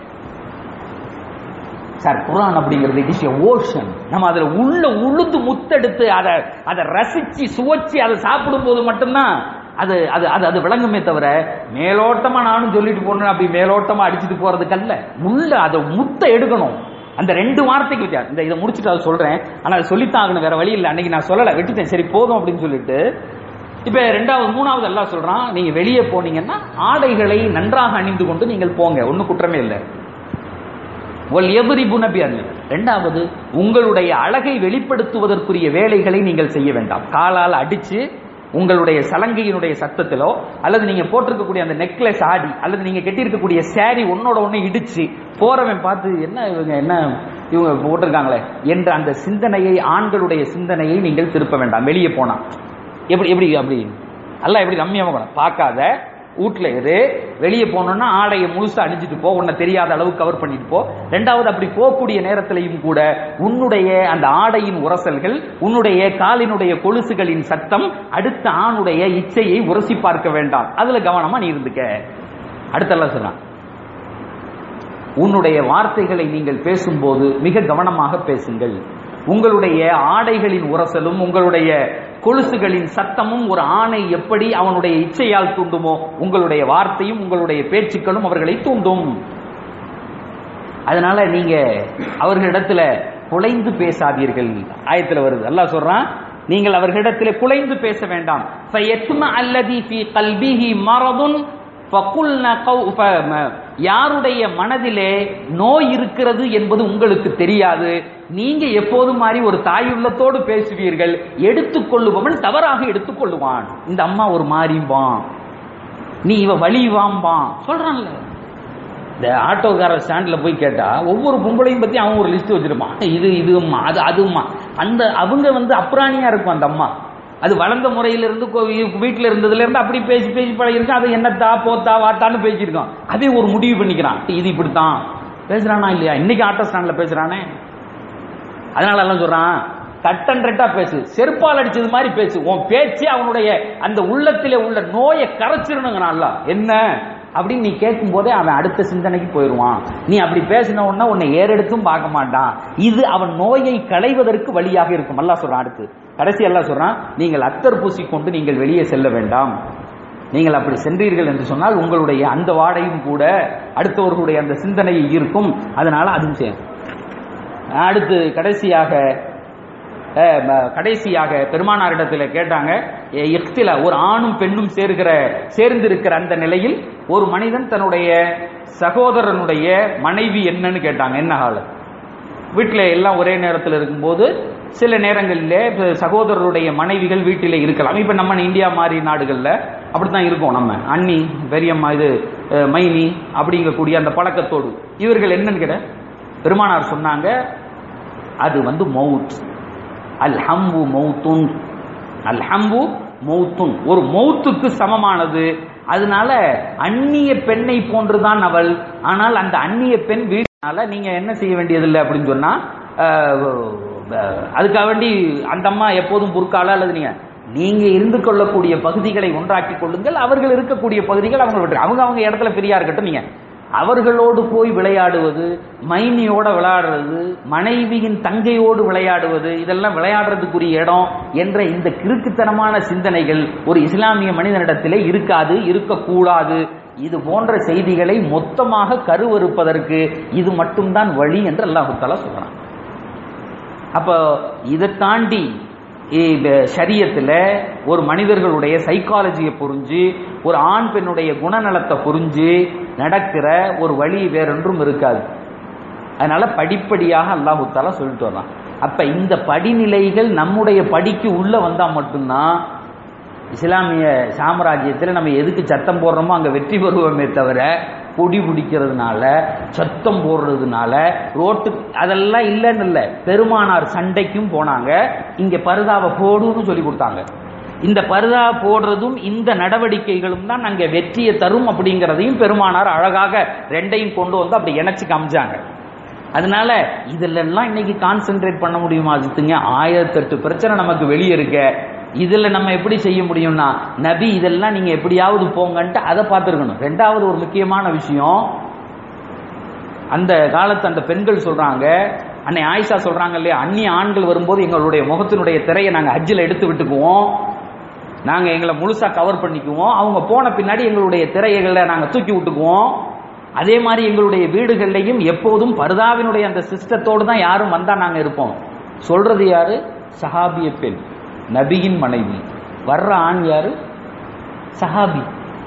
சார் குரான் அப்படிங்கிறது இட் இஸ் ஓஷன் நம்ம அதுல உள்ள உளுந்து முத்தெடுத்து அதை அதை ரசிச்சு சுவைச்சு அதை சாப்பிடும் போது மட்டும்தான் அது அது அது அது விளங்குமே தவிர மேலோட்டமா நானும் சொல்லிட்டு போனேன் அப்படி மேலோட்டமா அடிச்சுட்டு போறதுக்கல்ல உள்ள அதை முத்த எடுக்கணும் அந்த ரெண்டு வார்த்தைக்கு வித்தியாசம் இந்த இதை முடிச்சுட்டு அதை சொல்றேன் ஆனா அதை சொல்லித்தான் ஆகணும் வேற வழி இல்லை அன்னைக்கு நான் சொல்லலை விட்டுட்டேன் சரி போதும் அப்படின்னு சொல்லிட்டு இப்ப ரெண்டாவது மூணாவது எல்லாம் சொல்றான் நீங்க வெளியே போனீங்கன்னா ஆடைகளை நன்றாக அணிந்து கொண்டு நீங்கள் போங்க ஒன்னும் குற்றமே இல்லை ஒல் எவரி புனபியன் ரெண்டாவது உங்களுடைய அழகை வெளிப்படுத்துவதற்குரிய வேலைகளை நீங்கள் செய்ய வேண்டாம் காலால் அடிச்சு உங்களுடைய சலங்கையினுடைய சத்தத்திலோ அல்லது நீங்க போட்டிருக்கக்கூடிய அந்த நெக்லஸ் ஆடி அல்லது நீங்க கட்டியிருக்கக்கூடிய saree ஒன்னோட ஒண்ணு இடிச்சு போறவன் பார்த்து என்ன இவங்க என்ன இவங்க போட்டிருக்காங்களே என்ற அந்த சிந்தனையை ஆண்களுடைய சிந்தனையை நீங்கள் திருப்ப வேண்டாம் வெளியே போனா எப்படி எப்படி அப்படி அல்ல எப்படி ரம்மியமாக போகணும். பார்க்காத வீட்ல இரு வெளியே போனோம்னா ஆடையை முழுசா அணிஞ்சிட்டு போ உன்னை தெரியாத அளவு கவர் பண்ணிட்டு போ ரெண்டாவது அப்படி போகக்கூடிய நேரத்திலையும் கூட உன்னுடைய அந்த ஆடையின் உரசல்கள் உன்னுடைய காலினுடைய கொலுசுகளின் சத்தம் அடுத்த ஆணுடைய இச்சையை உரசி பார்க்க வேண்டாம் அதுல கவனமா நீ இருந்துக்க அடுத்தெல்லாம் சொன்னான் உன்னுடைய வார்த்தைகளை நீங்கள் பேசும்போது மிக கவனமாக பேசுங்கள் உங்களுடைய ஆடைகளின் உரசலும் உங்களுடைய கொலுசுகளின் சத்தமும் ஒரு ஆணை எப்படி அவனுடைய இச்சையால் தூண்டுமோ உங்களுடைய வார்த்தையும் உங்களுடைய பேச்சுக்களும் அவர்களை தூண்டும் அதனால நீங்க அவர்களிடத்துல குலைந்து பேசாதீர்கள் ஆயத்துல வருது அல்லாஹ் சொல்றான் நீங்கள் அவர்களிடத்தில் குலைந்து பேச வேண்டாம் ஃபயத்ம அல்லதி ஃபீ கல்பிஹி மரதுன் ஃபகுல்ன கௌ- ஃப- ம- யாருடைய மனதிலே நோய் இருக்கிறது என்பது உங்களுக்கு தெரியாது நீங்க எப்போதும் மாதிரி ஒரு தாயுள்ளத்தோடு பேசுவீர்கள் எடுத்துக்கொள்ளுபவன் தவறாக எடுத்துக்கொள்ளுவான் இந்த அம்மா ஒரு மாறிம்பான் நீ இவ வலிவாம்பான் சொல்றான்ல இந்த ஆட்டோக்கார ஸ்டாண்ட்ல போய் கேட்டா ஒவ்வொரு பொம்பளையும் பத்தி அவன் ஒரு லிஸ்ட் வச்சிருப்பான் இது இதும்மா அது அதும்மா அந்த அவங்க வந்து அப்ராணியா இருக்கும் அந்த அம்மா அது வளர்ந்த முறையிலிருந்து வீட்டில் இருந்ததுல இருந்து அப்படி பேசி பேசி பழகிருக்கும் அது என்னத்தா போத்தா வாத்தான்னு பேசியிருக்கான் அதே ஒரு முடிவு பண்ணிக்கிறான் இது இப்படித்தான் பேசுறானா இல்லையா இன்னைக்கு ஆட்டோ ஸ்டாண்ட்ல பேசுறானே அதனால எல்லாம் சொல்றான் கட்டன் ரெட்டா பேசு செருப்பால் அடிச்சது மாதிரி பேசு உன் பேச்சு அவனுடைய அந்த உள்ளத்திலே உள்ள நோயை கரைச்சிடணுங்கிறான்ல என்ன அப்படின்னு நீ கேட்கும் போதே அவன் அடுத்த சிந்தனைக்கு போயிடுவான் நீ அப்படி பேசின உடனே உன்னை ஏறெடுத்தும் பார்க்க மாட்டான் இது அவன் நோயை களைவதற்கு வழியாக இருக்கும் அல்லாஹ் சொல்றான் அடுத்து கடைசி எல்லாம் சொல்றான் நீங்கள் அத்தர் பூசிக்கொண்டு நீங்கள் வெளியே செல்ல வேண்டாம் நீங்கள் அப்படி சென்றீர்கள் என்று சொன்னால் உங்களுடைய அந்த வாடையும் கூட அடுத்தவர்களுடைய அந்த சிந்தனையை ஈர்க்கும் அதனால அதுவும் செய்யும் அடுத்து கடைசியாக அஹ், ம- கடைசியாக பெருமானாரிடத்தில் கேட்டாங்க எ, இஃப்திலா ஒரு ஆணும் பெண்ணும் சேர்கிற சேர்ந்திருக்கிற அந்த நிலையில் ஒரு மனிதன் தன்னுடைய சகோதரனுடைய மனைவி என்னன்னு கேட்டாங்க என்ன ஹால் வீட்டில் எல்லாம் ஒரே நேரத்தில் இருக்கும்போது சில நேரங்களில் இப்ப சகோதரருடைய மனைவிகள் வீட்டிலே இருக்கலாம் இப்போ நம்ம இந்தியா மாதிரி நாடுகளில் அப்படித்தான் இருக்கோம் நம்ம அண்ணி பெரியம்மா இது அஹ், மைனி அப்படிங்கக்கூடிய அந்த பழக்கத்தோடு இவர்கள் என்னன்னு கேட்ட பெருமானார் சொன்னாங்க அது வந்து மவுத் அல் ஹம்பு மௌத்துன் அல் ஹம்பு மௌத்துன் ஒரு மௌத்துக்கு சமமானது அதனால அந்நிய பெண்ணை போன்றுதான் அவள் ஆனால் அந்த அந்நிய பெண் வீடுனால நீங்க என்ன செய்ய வேண்டியதில்லை அப்படின்னு சொன்னா அஹ், அஹ், அதுக்காக வேண்டி அந்த அம்மா எப்போதும் புர்க்கால அல்லது நீங்க நீங்க இருந்து கொள்ளக்கூடிய பகுதிகளை ஒன்றாக்கி கொள்ளுங்கள் அவர்கள் இருக்கக்கூடிய பகுதிகள் அவங்க விட்டு அவங்க அவங்க இடத்துல ஃப்ரீயா இருக்கட்டும் நீங்க அவர்களோடு போய் விளையாடுவது மைனியோட விளையாடுறது மனைவியின் தங்கையோடு விளையாடுவது இதெல்லாம் விளையாடுறதுக்குரிய இடம் என்ற இந்த கிறுக்குத்தனமான சிந்தனைகள் ஒரு இஸ்லாமிய மனிதனிடத்திலே இருக்காது இருக்கக்கூடாது இது போன்ற செய்திகளை மொத்தமாக கருவறுப்பதற்கு இது மட்டும்தான் வழி என்று அல்லாஹு தாலா சொல்றான் அப்போ இதை தாண்டி சரியத்தில் ஒரு மனிதர்களுடைய சைக்காலஜியை புரிஞ்சு ஒரு ஆண் பெண்ணுடைய குணநலத்தை புரிஞ்சு நடக்கிற ஒரு வழி வேறொன்றும் இருக்காது அதனால படிப்படியாக அல்லாஹு தாலா சொல்லிட்டு வர்றான் அப்ப இந்த படிநிலைகள் நம்முடைய படிக்கு உள்ள வந்தா மட்டும்தான் இஸ்லாமிய சாம்ராஜ்யத்தில் நம்ம எதுக்கு சத்தம் போடுறோமோ அங்கே வெற்றி பெறுவோமே தவிர கொடி பிடிக்கிறதுனால சத்தம் போடுறதுனால ரோட்டு அதெல்லாம் இல்லைன்னு இல்லை பெருமானார் சண்டைக்கும் போனாங்க இங்க பருதாவை போடுன்னு சொல்லி கொடுத்தாங்க இந்த பருதா போடுறதும் இந்த நடவடிக்கைகளும் தான் அங்கே வெற்றியை தரும் அப்படிங்கிறதையும் பெருமானார் அழகாக ரெண்டையும் கொண்டு வந்து அப்படி இணைச்சு காமிச்சாங்க அதனால இதெல்லாம் இன்னைக்கு கான்சென்ட்ரேட் பண்ண முடியுமா அஜித்துங்க ஆயிரத்தெட்டு பிரச்சனை நமக்கு வெளியே இருக்க இதுல நம்ம எப்படி செய்ய முடியும்னா நபி இதெல்லாம் நீங்க எப்படியாவது போங்கன்ட்டு அதை பார்த்துருக்கணும் ரெண்டாவது ஒரு முக்கியமான விஷயம் அந்த காலத்து அந்த பெண்கள் சொல்றாங்க அன்னை ஆயிஷா சொல்றாங்க இல்லையா அந்நிய ஆண்கள் வரும்போது எங்களுடைய முகத்தினுடைய திரையை நாங்க ஹஜ்ஜில் எடுத்து விட்டுக்குவோம் நாங்க எங்களை முழுசா கவர் பண்ணிக்குவோம் அவங்க போன பின்னாடி எங்களுடைய திரைகளை நாங்க தூக்கி விட்டுக்குவோம் அதே மாதிரி எங்களுடைய வீடுகள்லையும் எப்போதும் பர்தாவினுடைய அந்த சிஸ்டத்தோடு தான் யாரும் வந்தா நாங்க இருப்போம் சொல்றது யாரு சஹாபிய பெண் நபியின் மனைவி வர்ற ஆண் யாரு சஹாபி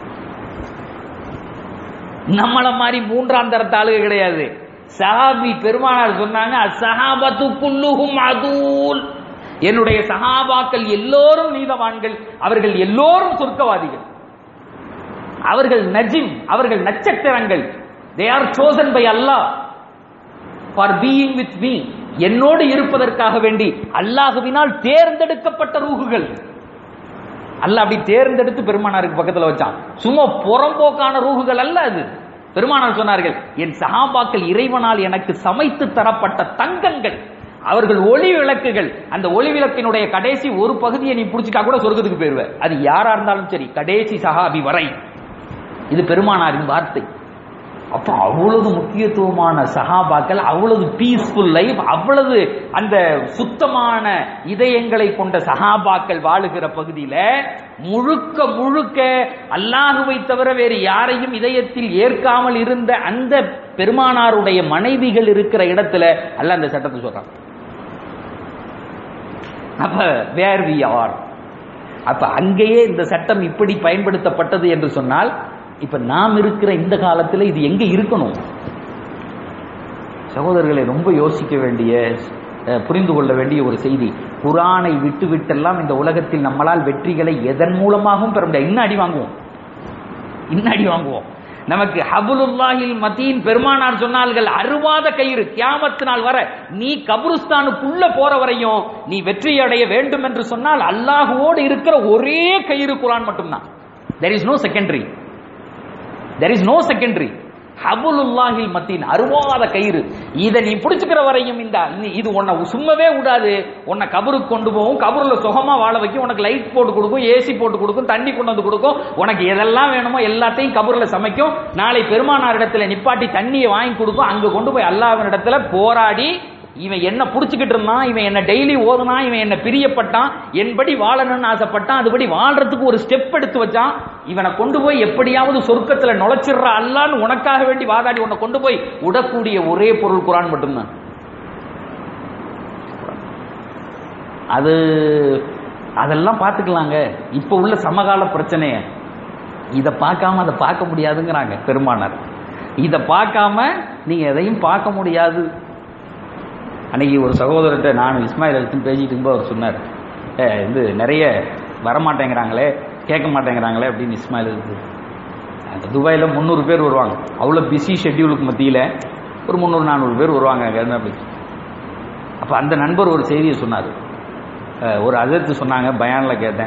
நம்மள மாதிரி மூன்றாம் தரத்து ஆளுக கிடையாது சஹாபி பெருமானார் சொன்னாங்க சஹாபத்து குல்லுஹும் அதூல் என்னுடைய சஹாபாக்கள் எல்லோரும் நீதவான்கள் அவர்கள் எல்லோரும் சொர்க்கவாதிகள் அவர்கள் நஜிம் அவர்கள் நட்சத்திரங்கள் they are chosen by Allah for being with me என்னோடு இருப்பதற்காக வேண்டி அல்லாஹுவினால் தேர்ந்தெடுக்கப்பட்ட ரூகுகள் அல்லாஹ் அப்படி தேர்ந்தெடுத்து பெருமானாருக்கு பக்கத்துல வச்சான் சும்மா புறம்போக்கான ரூகுகள் அல்ல அது பெருமானார் சொன்னார்கள் என் சஹாபாக்கள் இறைவனால் எனக்கு சமைத்து தரப்பட்ட தங்கங்கள் அவர்கள் ஒளி விளக்குகள் அந்த ஒளி விளக்கினுடைய கடைசி ஒரு பகுதியை நீ புடிச்சிட்டா கூட சொர்க்கத்துக்கு போயிருவ அது யாரா இருந்தாலும் சரி கடைசி சஹாபி வரை இது பெருமானாரின் வார்த்தை அப்ப அவ்வளவு முக்கியத்துவமான சஹாபாக்கள் அவ்வளவு பீஸ்ஃபுல் லைஃப் அவ்வளவு அந்த சுத்தமான இதயங்களை கொண்ட சஹாபாக்கள் வாழுகிற பகுதியில முழுக்க முழுக்க அல்லாஹுவை தவிர வேறு யாரையும் இதயத்தில் ஏற்காமல் இருந்த அந்த பெருமானாருடைய மனைவிகள் இருக்கிற இடத்துல அல்ல அந்த சட்டத்தை சொல்றான் அப்ப வேர் வி ஆர் அப்ப அங்கேயே இந்த சட்டம் இப்படி பயன்படுத்தப்பட்டது என்று சொன்னால் இப்ப நாம் இருக்கிற இந்த காலத்துல இது எங்க இருக்கணும் சகோதரர்களை ரொம்ப யோசிக்க வேண்டிய அஹ், புரிந்து கொள்ள வேண்டிய ஒரு செய்தி குரானை விட்டு விட்டெல்லாம் இந்த உலகத்தில் நம்மளால் வெற்றிகளை எதன் மூலமாகவும் பெற முடியாது இன்னும் அடி வாங்குவோம் இன்னும் அடி வாங்குவோம் நமக்கு ஹபுலுல்லாஹில் மதீன் பெருமானார் சொன்னார்கள் அருவாத கயிறு கியாமத்து நாள் வர நீ கபருஸ்தானுக்குள்ள போற வரையும் நீ வெற்றி அடைய வேண்டும் என்று சொன்னால் அல்லாஹுவோடு இருக்கிற ஒரே கயிறு குரான் மட்டும்தான் there is no secondary there is no secondary ஹபுலுல்லாஹில் மத்தின் அருவாத கயிறு இதை நீ பிடிச்சுக்கிற வரையும் இந்த நீ- இது உன்னை சும்மவே விடாது உன்னை கபருக்கு கொண்டு போகும் கபருல சுகமா வாழ வைக்கும் உனக்கு லைட் போட்டு கொடுக்கும் ஏசி போட்டு கொடுக்கும் தண்ணி கொண்டு வந்து கொடுக்கும் உனக்கு எதெல்லாம் வேணுமோ எல்லாத்தையும் கபருல சமைக்கும் நாளை பெருமானார் இடத்துல நிப்பாட்டி தண்ணியை வாங்கி கொடுக்கும் அங்க கொண்டு போய் அல்லாஹ்வின் இடத்துல போராடி இவன் என்ன புடிச்சுக்கிட்டு இருந்தான் இவன் என்ன டெய்லி ஓதுனான் இவன் என்ன பிரியப்பட்டான் என்படி வாழணும்னு ஆசைப்பட்டான் அதுபடி வாழ்றதுக்கு ஒரு ஸ்டெப் எடுத்து வச்சான் இவனை கொண்டு போய் எப்படியாவது சொர்க்கத்துல நுழைச்சிடுற அல்லான்னு உனக்காக வேண்டி வாதாடி உன்னை கொண்டு போய் விடக்கூடிய ஒரே பொருள் குரான் மட்டும்தான் அது அதெல்லாம் பார்த்துக்கலாங்க இப்போ உள்ள சமகால பிரச்சனைய இதை பார்க்காம அதை பார்க்க முடியாதுங்கிறாங்க பெருமானார் இதை பார்க்காம நீங்க எதையும் பார்க்க முடியாது அன்னைக்கு ஒரு சகோதரர்கிட்ட நான் இஸ்மாயில் எடுத்து பேசிட்டு இருக்கும்போது அவர் சொன்னார் "ஏ, இது நிறைய வரமாட்டேங்கிறாங்களே கேட்க மாட்டேங்கிறாங்களே அப்படின்னு இஸ்மாயில் இருக்கு அந்த துபாயில் முந்நூறு பேர் வருவாங்க அவ்வளோ பிஸி ஷெட்யூலுக்கு மத்தியில் ஒரு முந்நூறு நானூறு பேர் வருவாங்க அங்கேருந்து அப்படி அப்போ அந்த நண்பர் ஒரு செய்தியை சொன்னார் அஹ், ஒரு அஜர்த்து சொன்னாங்க பயானில் கேட்டேன்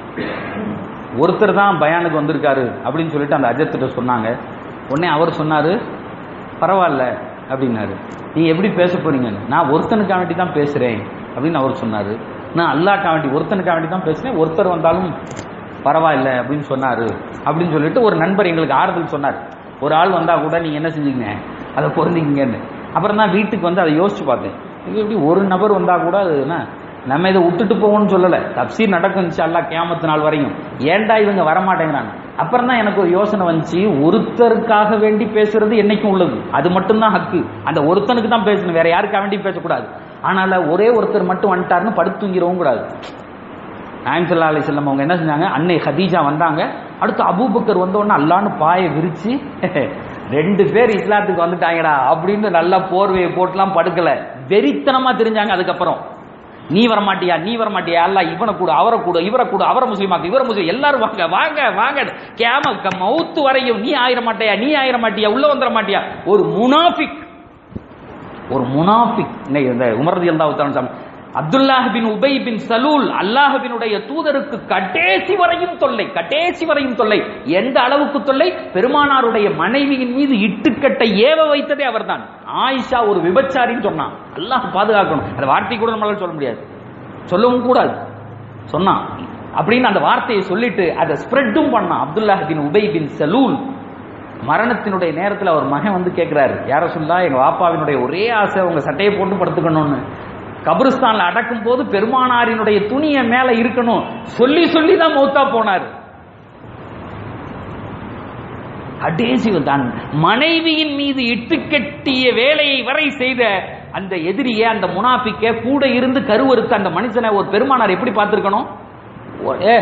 ஒருத்தர் தான் பயானுக்கு வந்திருக்காரு அப்படின்னு சொல்லிட்டு அந்த அஜர்த்திட்ட சொன்னாங்க உடனே அவர் சொன்னார் பரவாயில்ல அப்படின்னாரு நீ எப்படி பேச போறீங்கன்னு நான் ஒருத்தனுக்காக வேண்டி தான் பேசுறேன் அப்படின்னு அவர் சொன்னாரு நான் அல்லாஹ்க்காக வேண்டி ஒருத்தனுக்காக வேண்டி தான் பேசுறேன் ஒருத்தர் வந்தாலும் பரவாயில்ல அப்படின்னு சொன்னாரு அப்படின்னு சொல்லிட்டு ஒரு நண்பர் எங்களுக்கு ஆறுதல் சொன்னார் ஒரு ஆள் வந்தா கூட நீங்க என்ன செஞ்சீங்க அதை பொருந்திங்கன்னு அப்புறம் தான் வீட்டுக்கு வந்து அதை யோசிச்சு பார்த்தேன் இது எப்படி ஒரு நபர் வந்தா கூட அது என்ன நம்ம இதை விட்டுட்டு போவோம்னு சொல்லல தப்சீர் நடக்கும் இன்ஷா கியாமத்து நாள் வரையும் ஏன்டா இவங்க வரமாட்டேங்கிறாங்க அப்புறம் தான் எனக்கு ஒரு யோசனை வந்துச்சு ஒருத்தருக்காக வேண்டி பேசுறது என்னைக்கும் உள்ளது அது மட்டும்தான் ஹக்கு அந்த ஒருத்தனுக்கு தான் பேசணும் வேற யாருக்காக வேண்டி பேசக்கூடாது ஆனால ஒரே ஒருத்தர் மட்டும் வந்துட்டாருன்னு படுத்து தூங்கிடவும் கூடாது நாயம் சல்லா அலி செல்லம் அவங்க என்ன செஞ்சாங்க அன்னை ஹதீஜா வந்தாங்க அடுத்து அபூபக்கர் வந்த உடனே அல்லான்னு பாயை விரிச்சு ரெண்டு பேர் இஸ்லாத்துக்கு வந்துட்டாங்கடா அப்படின்னு நல்லா போர்வையை போட்டுலாம் படுக்கல வெறித்தனமா தெரிஞ்சாங்க அதுக்கப்புறம் நீ வரமாட்டியா நீ வரமாட்டியா அல்ல இவனை கூட அவரை கூட இவரை கூட அவரை முஸ்லீமாக்கு இவரை முஸ்லீம் எல்லாரும் வாங்க வாங்க வாங்க கேம க- மவுத்து வரையும் நீ ஆயிர மாட்டியா நீ ஆயிர மாட்டியா உள்ள வந்துட மாட்டியா ஒரு முனாஃபிக் ஒரு முனாஃபிக் இன்னைக்கு இந்த உமரதி அல்லா அப்துல்லாஹ் பின் உபை பின் சலூல் அல்லாஹ்வினுடைய தூதருக்கு கடைசி வரையும் தொல்லை கடைசி வரையும் தொல்லை எந்த அளவுக்கு தொல்லை பெருமானாருடைய மனைவியின் மீது இட்டுக்கட்டை ஏவ வைத்ததே அவர்தான் ஆயிஷா ஒரு விபச்சாரின்னு சொன்னான் அல்லாஹ் பாதுகாக்கணும் அந்த வார்த்தை கூட நம்மளால சொல்ல முடியாது சொல்லவும் கூடாது சொன்னான் அப்படின்னு அந்த வார்த்தையை சொல்லிட்டு அதை ஸ்ப்ரெட்டும் பண்ணான் அப்துல்லாஹ் பின் உபை பின் சலூல் மரணத்தினுடைய நேரத்தில் அவர் மகன் வந்து கேட்கிறாரு யார சொல்லா எங்க வாப்பாவினுடைய ஒரே ஆசை உங்க சட்டையை போட்டு படுத்துக்கணும்னு கபிரிஸ்தான்ல அடக்கும் போது பெருமானாரினுடைய துணியை மேல இருக்கணும் சொல்லி சொல்லி தான் மௌத்தா போனார் கடைசி தான் மனைவியின் மீது இட்டு கட்டிய வேலையை வரை செய்த அந்த எதிரிய அந்த முனாஃபிக்க கூட இருந்து கருவறுத்த அந்த மனுஷனை ஒரு பெருமானார் எப்படி பார்த்திருக்கணும் ஓ- ஏ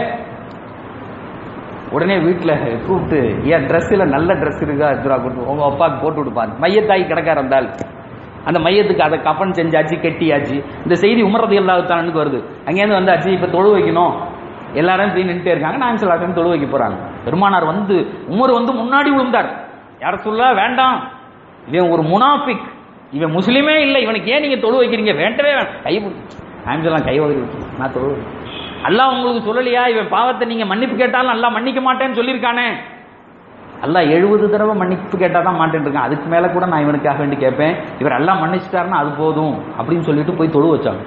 உடனே வீட்டில் கூப்பிட்டு ஏன் ட்ரெஸ்ஸில் நல்ல ட்ரெஸ் இருக்கா எடுத்துரா கொடுத்து உங்க அப்பாவுக்கு போட்டு விடுப்பாரு மையத்தாய் கிடக்கார இருந்தால் அந்த மையத்துக்கு அதை கப்பன் செஞ்சாச்சு கெட்டியாச்சு இந்த செய்தி உமரது இல்லாதானுக்கு வருது அங்கேருந்து வந்தாச்சு இப்போ தொழு வைக்கணும் எல்லாரும் போய் நின்றுட்டே இருக்காங்க நான் சில டைம் தொழு வைக்க போறாங்க பெருமானார் வந்து உமர் வந்து முன்னாடி விழுந்தார் யார சொல்ல வேண்டாம் இவன் ஒரு முனாஃபிக் இவன் முஸ்லீமே இல்லை இவனுக்கு ஏன் நீங்க தொழு வைக்கிறீங்க வேண்டவே வேண்டாம் கை நான் சொல்லலாம் கை வகை நான் தொழு வைக்கிறேன். அல்லாஹ் உங்களுக்கு சொல்லலையா இவன் பாவத்தை நீங்க மன்னிப்பு கேட்டாலும் அல்லாஹ் மன்னிக்க மாட்டேன்னு சொல்லியிருக்கானே அல்லாஹ் எழுபது தடவை மன்னிப்பு கேட்டால் தான் மாட்டேன் இருக்கான் அதுக்கு மேல கூட நான் இவனுக்காக வேண்டி கேட்பேன் இவர் எல்லாம் மன்னிச்சிட்டாருன்னா அது போதும் அப்படின்னு சொல்லிட்டு போய் தொழு வச்சாங்க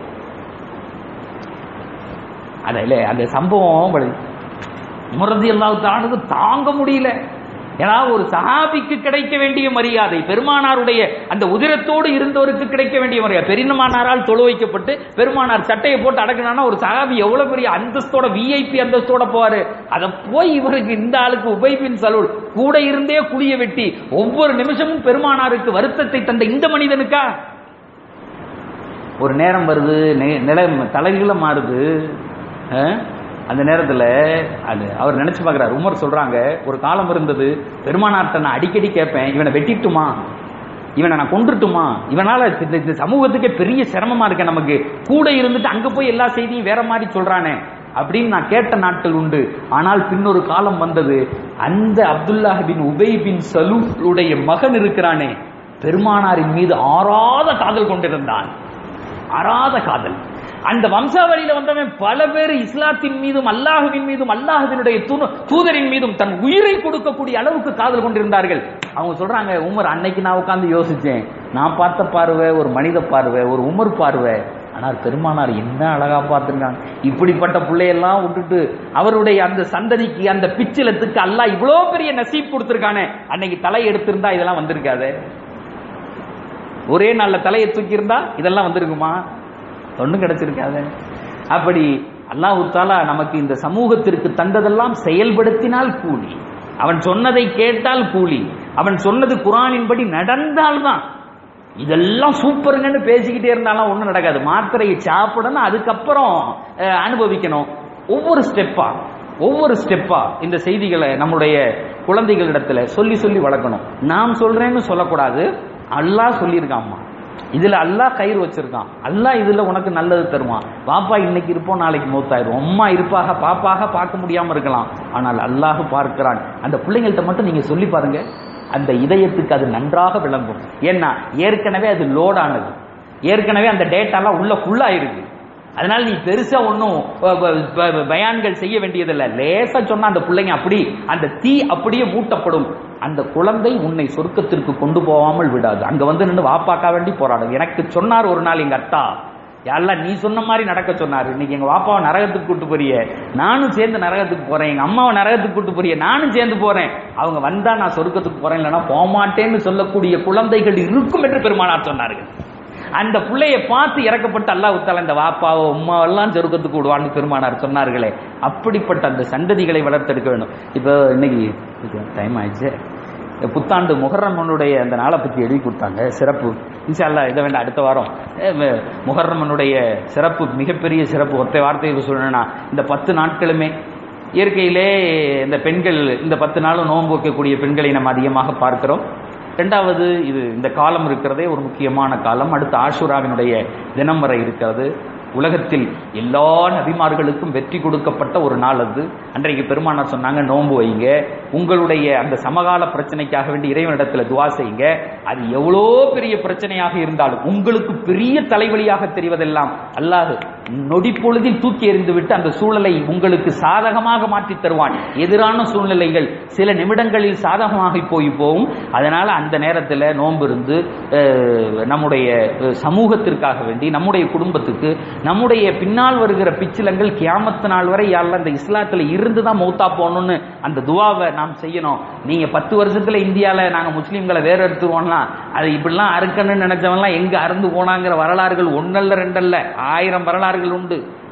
அதில் அந்த சம்பவம் முரதி அல்லாஹ் தாங்க முடியல ஏன்னா ஒரு சஹாபிக்கு கிடைக்க வேண்டிய மரியாதை பெருமானாருடைய அந்த உதிரத்தோடு இருந்தவருக்கு கிடைக்க வேண்டிய மரியாதை பெருமானாரால் தொழு வைக்கப்பட்டு பெருமானார் சட்டையை போட்டு அடக்கினான்னா ஒரு சஹாபி எவ்வளவு பெரிய அந்தஸ்தோட விஐபி அந்தஸ்தோட போவாரு அதை போய் இவருக்கு இந்த ஆளுக்கு உபைபின் சலூல் கூட இருந்தே குளிய வெட்டி ஒவ்வொரு நிமிஷமும் பெருமானாருக்கு வருத்தத்தை தந்த இந்த மனிதனுக்கா ஒரு நேரம் வருது நெ- நிலை தலைகீழ மாறுது அஹ், அந்த நேரத்தில் அது அவர் நினைச்சு பார்க்குறாரு உமர் சொல்றாங்க ஒரு காலம் இருந்தது பெருமானார்ட்ட நான் அடிக்கடி கேட்பேன் இவனை வெட்டிட்டுமா இவனை நான் கொன்றுட்டுமா இவனால இந்த இந்த சமூகத்துக்கே பெரிய சிரமமா இருக்க நமக்கு கூட இருந்துட்டு அங்க போய் எல்லா செய்தியும் வேற மாதிரி சொல்றானே அப்படின்னு நான் கேட்ட நாட்கள் உண்டு ஆனால் பின்னொரு காலம் வந்தது அந்த அப்துல்லாஹ் பின் உபை பின் சலூலுடைய மகன் இருக்கிறானே பெருமானாரின் மீது ஆறாத காதல் கொண்டிருந்தான் அறாத காதல் அந்த வம்சாவளியில வந்தவன் பல பேர் இஸ்லாத்தின் மீதும் அல்லாஹுவின் மீதும் அல்லாஹுவினுடைய தூணு- தூதரின் மீதும் தன் உயிரை கொடுக்கக்கூடிய அளவுக்கு காதல் கொண்டிருந்தார்கள் அவங்க சொல்றாங்க உமர் அன்னைக்கு நான் உட்கார்ந்து யோசிச்சேன் நான் பார்த்த பார்வை ஒரு மனித பார்வை ஒரு உமர் பார்வை ஆனால் பெருமானார் என்ன அழகா பார்த்திருக்காங்க இப்படிப்பட்ட பிள்ளையெல்லாம் விட்டுட்டு அவருடைய அந்த சந்ததிக்கு அந்த பிச்சிலத்துக்கு அல்லாஹ் இவ்வளோ பெரிய நசீப் கொடுத்திருக்கானே அன்னைக்கு தலை எடுத்திருந்தா இதெல்லாம் வந்திருக்காதே ஒரே நாள்ல தலையை தூக்கி இருந்தா இதெல்லாம் வந்திருக்குமா ஒண்ணும் கிடைச்சிருக்காது அப்படி அல்லாஹு தாலா நமக்கு இந்த சமூகத்திற்கு தந்ததெல்லாம் செயல்படுத்தினால் கூலி அவன் சொன்னதை கேட்டால் கூலி அவன் சொன்னது குரானின்படி நடந்தால்தான் இதெல்லாம் சூப்பருங்கன்னு பேசிக்கிட்டே இருந்தாலும் ஒண்ணும் நடக்காது மாத்திரையை சாப்பிடணும் அதுக்கப்புறம் அஹ், அனுபவிக்கணும் ஒவ்வொரு ஸ்டெப்பா ஒவ்வொரு ஸ்டெப்பா இந்த செய்திகளை நம்முடைய குழந்தைகளிடத்துல சொல்லி சொல்லி வளர்க்கணும் நாம் சொல்றேன்னு சொல்லக்கூடாது அல்லாஹ் சொல்லியிருக்காம்மா இதுல அல்லாஹ் கயிறு வச்சிருக்கான் அல்லாஹ் இதுல உனக்கு நல்லது தருவான் பாப்பா இன்னைக்கு இருப்போம் நாளைக்கு மூத்தாயிரும் அம்மா இருப்பாக பாப்பாக பார்க்க முடியாம இருக்கலாம் ஆனால் அல்லாஹ் பார்க்கிறான் அந்த பிள்ளைங்கள்ட்ட மட்டும் நீங்க சொல்லி பாருங்க அந்த இதயத்துக்கு அது நன்றாக விளங்கும் ஏன்னா ஏற்கனவே அது லோட் ஆனது ஏற்கனவே அந்த டேட்டாலாம் உள்ள ஃபுல்லா இருக்கு அதனால நீ பெருசா ஒன்றும் பயான்கள் செய்ய வேண்டியதில்லை லேசா சொன்னா அந்த பிள்ளைங்க அப்படி அந்த தீ அப்படியே மூட்டப்படும் அந்த குழந்தை உன்னை சொர்க்கத்திற்கு கொண்டு போகாமல் விடாது அங்க வந்து நின்று வாப்பாக்கா வேண்டி போராடும் எனக்கு சொன்னார் ஒரு நாள் எங்க அத்தா எல்லாம் நீ சொன்ன மாதிரி நடக்க சொன்னாரு இன்னைக்கு எங்க வாப்பாவை நரகத்துக்கு கூட்டு போறிய நானும் சேர்ந்து நரகத்துக்கு போறேன் எங்க அம்மாவை நரகத்துக்கு கூட்டு போறிய நானும் சேர்ந்து போறேன் அவங்க வந்தா நான் சொர்க்கத்துக்கு போறேன் இல்லைன்னா போமாட்டேன்னு சொல்லக்கூடிய குழந்தைகள் இருக்கும் என்று பெருமானார் சொன்னார்கள் அந்த பிள்ளைய பார்த்து இறக்கப்பட்டு அல்லாஹ் உத்தால இந்த வாப்பாவோ உம்மாவெல்லாம் சொர்க்கத்துக்கு விடுவான்னு பெருமானார் சொன்னார்களே அப்படிப்பட்ட அந்த சந்ததிகளை வளர்த்தெடுக்க வேண்டும் இப்போ இன்னைக்கு டைம் ஆயிடுச்சு இந்த புத்தாண்டு முகர்ரமனுடைய அந்த நாளை பற்றி எழுதி கொடுத்தாங்க சிறப்பு இன்ஷா அல்லாஹ் இதை வேண்டாம் அடுத்த வாரம் அஹ் ம- முகர்ரமனுடைய சிறப்பு மிகப்பெரிய சிறப்பு ஒற்றை வார்த்தையை சொல்லணும்னா இந்த பத்து நாட்களுமே இயற்கையிலே இந்த பெண்கள் இந்த பத்து நாளும் நோன்பு வைக்கக்கூடிய பெண்களை நம்ம அதிகமாக பார்க்கிறோம் ரெண்டாவது இது இந்த காலம் இருக்கிறதே ஒரு முக்கியமான காலம் அடுத்து ஆஷுராவினுடைய தினம் வரை இருக்கிறது உலகத்தில் எல்லா நபிமார்களுக்கும் வெற்றி கொடுக்கப்பட்ட ஒரு நாள் அது அன்றைக்கு பெருமானார் சொன்னாங்க நோன்பு வைங்க உங்களுடைய அந்த சமகால பிரச்சனைக்காக வேண்டி இறைவனிடத்துல துவா செய்யுங்க அது எவ்வளோ பெரிய பிரச்சனையாக இருந்தாலும் உங்களுக்கு பெரிய தலைவலியாக தெரிவதெல்லாம் அல்லாஹ் நொடி பொழுதில் தூக்கி எறிந்து விட்டு அந்த சூழலை உங்களுக்கு சாதகமாக மாற்றி தருவான் எதிரான சூழ்நிலைகள் சில நிமிடங்களில் சாதகமாக போய் போகும் அதனால அந்த நேரத்தில் நோன்பு இருந்து அஹ், நம்முடைய அஹ், சமூகத்திற்காக வேண்டி நம்முடைய குடும்பத்துக்கு நம்முடைய பின்னால் வருகிற பிச்சிலங்கள் கியாமத்து நாள் வரை யாரெல்லாம் இந்த இஸ்லாத்துல இருந்து தான் மௌத்தா போகணும்னு அந்த துவாவை நாம் செய்யணும் நீங்க பத்து வருஷத்துல இந்தியால நாங்க முஸ்லீம்களை வேற எடுத்துருவோம்லாம் அது இப்படிலாம் அறுக்கணும்னு நினைச்சவன்லாம் எங்க அறுந்து போனாங்கிற வரலாறுகள் ஒன்னல்ல ரெண்டல்ல ஆயிரம் வரலாறுகள் உண்டு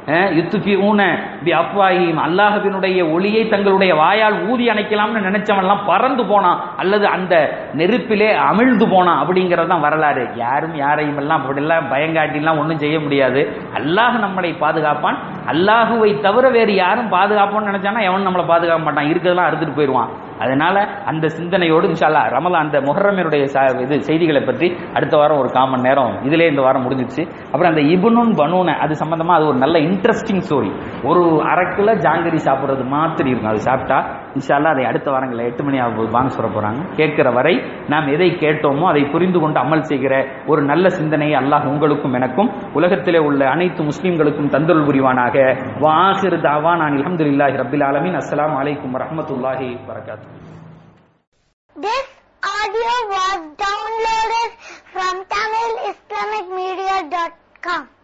யுத்துஃபி ஊன பி அப்வாஹிம் அல்லாஹுவினுடைய ஒளியை தங்களுடைய வாயால் ஊதி அணைக்கலாம்னு நினைச்சவன்லாம் பறந்து போனான் அல்லது அந்த நெருப்பிலே அமிழ்ந்து போனான் அப்படிங்கிறது தான் வரலாறு யாரும் யாரையும் எல்லாம் அப்படிலாம் பயங்காட்டிலாம் ஒன்றும் செய்ய முடியாது அல்லாஹ் நம்மளை பாதுகாப்பான் அல்லாஹுவை தவிர வேறு யாரும் பாதுகாப்பான்னு நினைச்சானா எவன் நம்மளை பாதுகாக்க மாட்டான் இருக்கிறதெல்லாம் அறுத்துட்டு போயிடுவான் அதனால அந்த சிந்தனையோடு இன்ஷால்லா ரமலா அந்த முஹர்ரமினுடைய ச- இது செய்திகளை பற்றி அடுத்த வாரம் ஒரு காமன் நேரம் இதிலே இந்த வாரம் முடிஞ்சிருச்சு அப்புறம் அந்த இபுனுன் பனூன அது சம்பந்தமா அது ஒரு நல்ல இன்ட்ரெஸ்டிங் ஸ்டோரி ஒரு அரை கிலோ ஜாங்கிரி சாப்பிடுறது மாத்திரம் இருக்கும் அது சாப்பிட்டா இன்ஷால்லா அதை அடுத்த வாரங்களில் எட்டு மணி ஆகும் போது வாங்க சொல்ல போறாங்க கேட்கிற வரை நாம் எதை கேட்டோமோ அதை புரிந்து கொண்டு அமல் செய்கிற ஒரு நல்ல சிந்தனையை அல்லாஹ் உங்களுக்கும் எனக்கும் உலகத்திலே உள்ள அனைத்து முஸ்லிம்களுக்கும் தந்தருள் புரிவானாக வாஹிர் தாவா நான் அல்ஹம்துலில்லாஹி ரப்பில் ஆலமீன் அஸ்ஸலாமு அலைக்கும் வரஹ்மத்துல்லாஹி வரகாத்து This audio was downloaded from TamilIslamicMedia.com.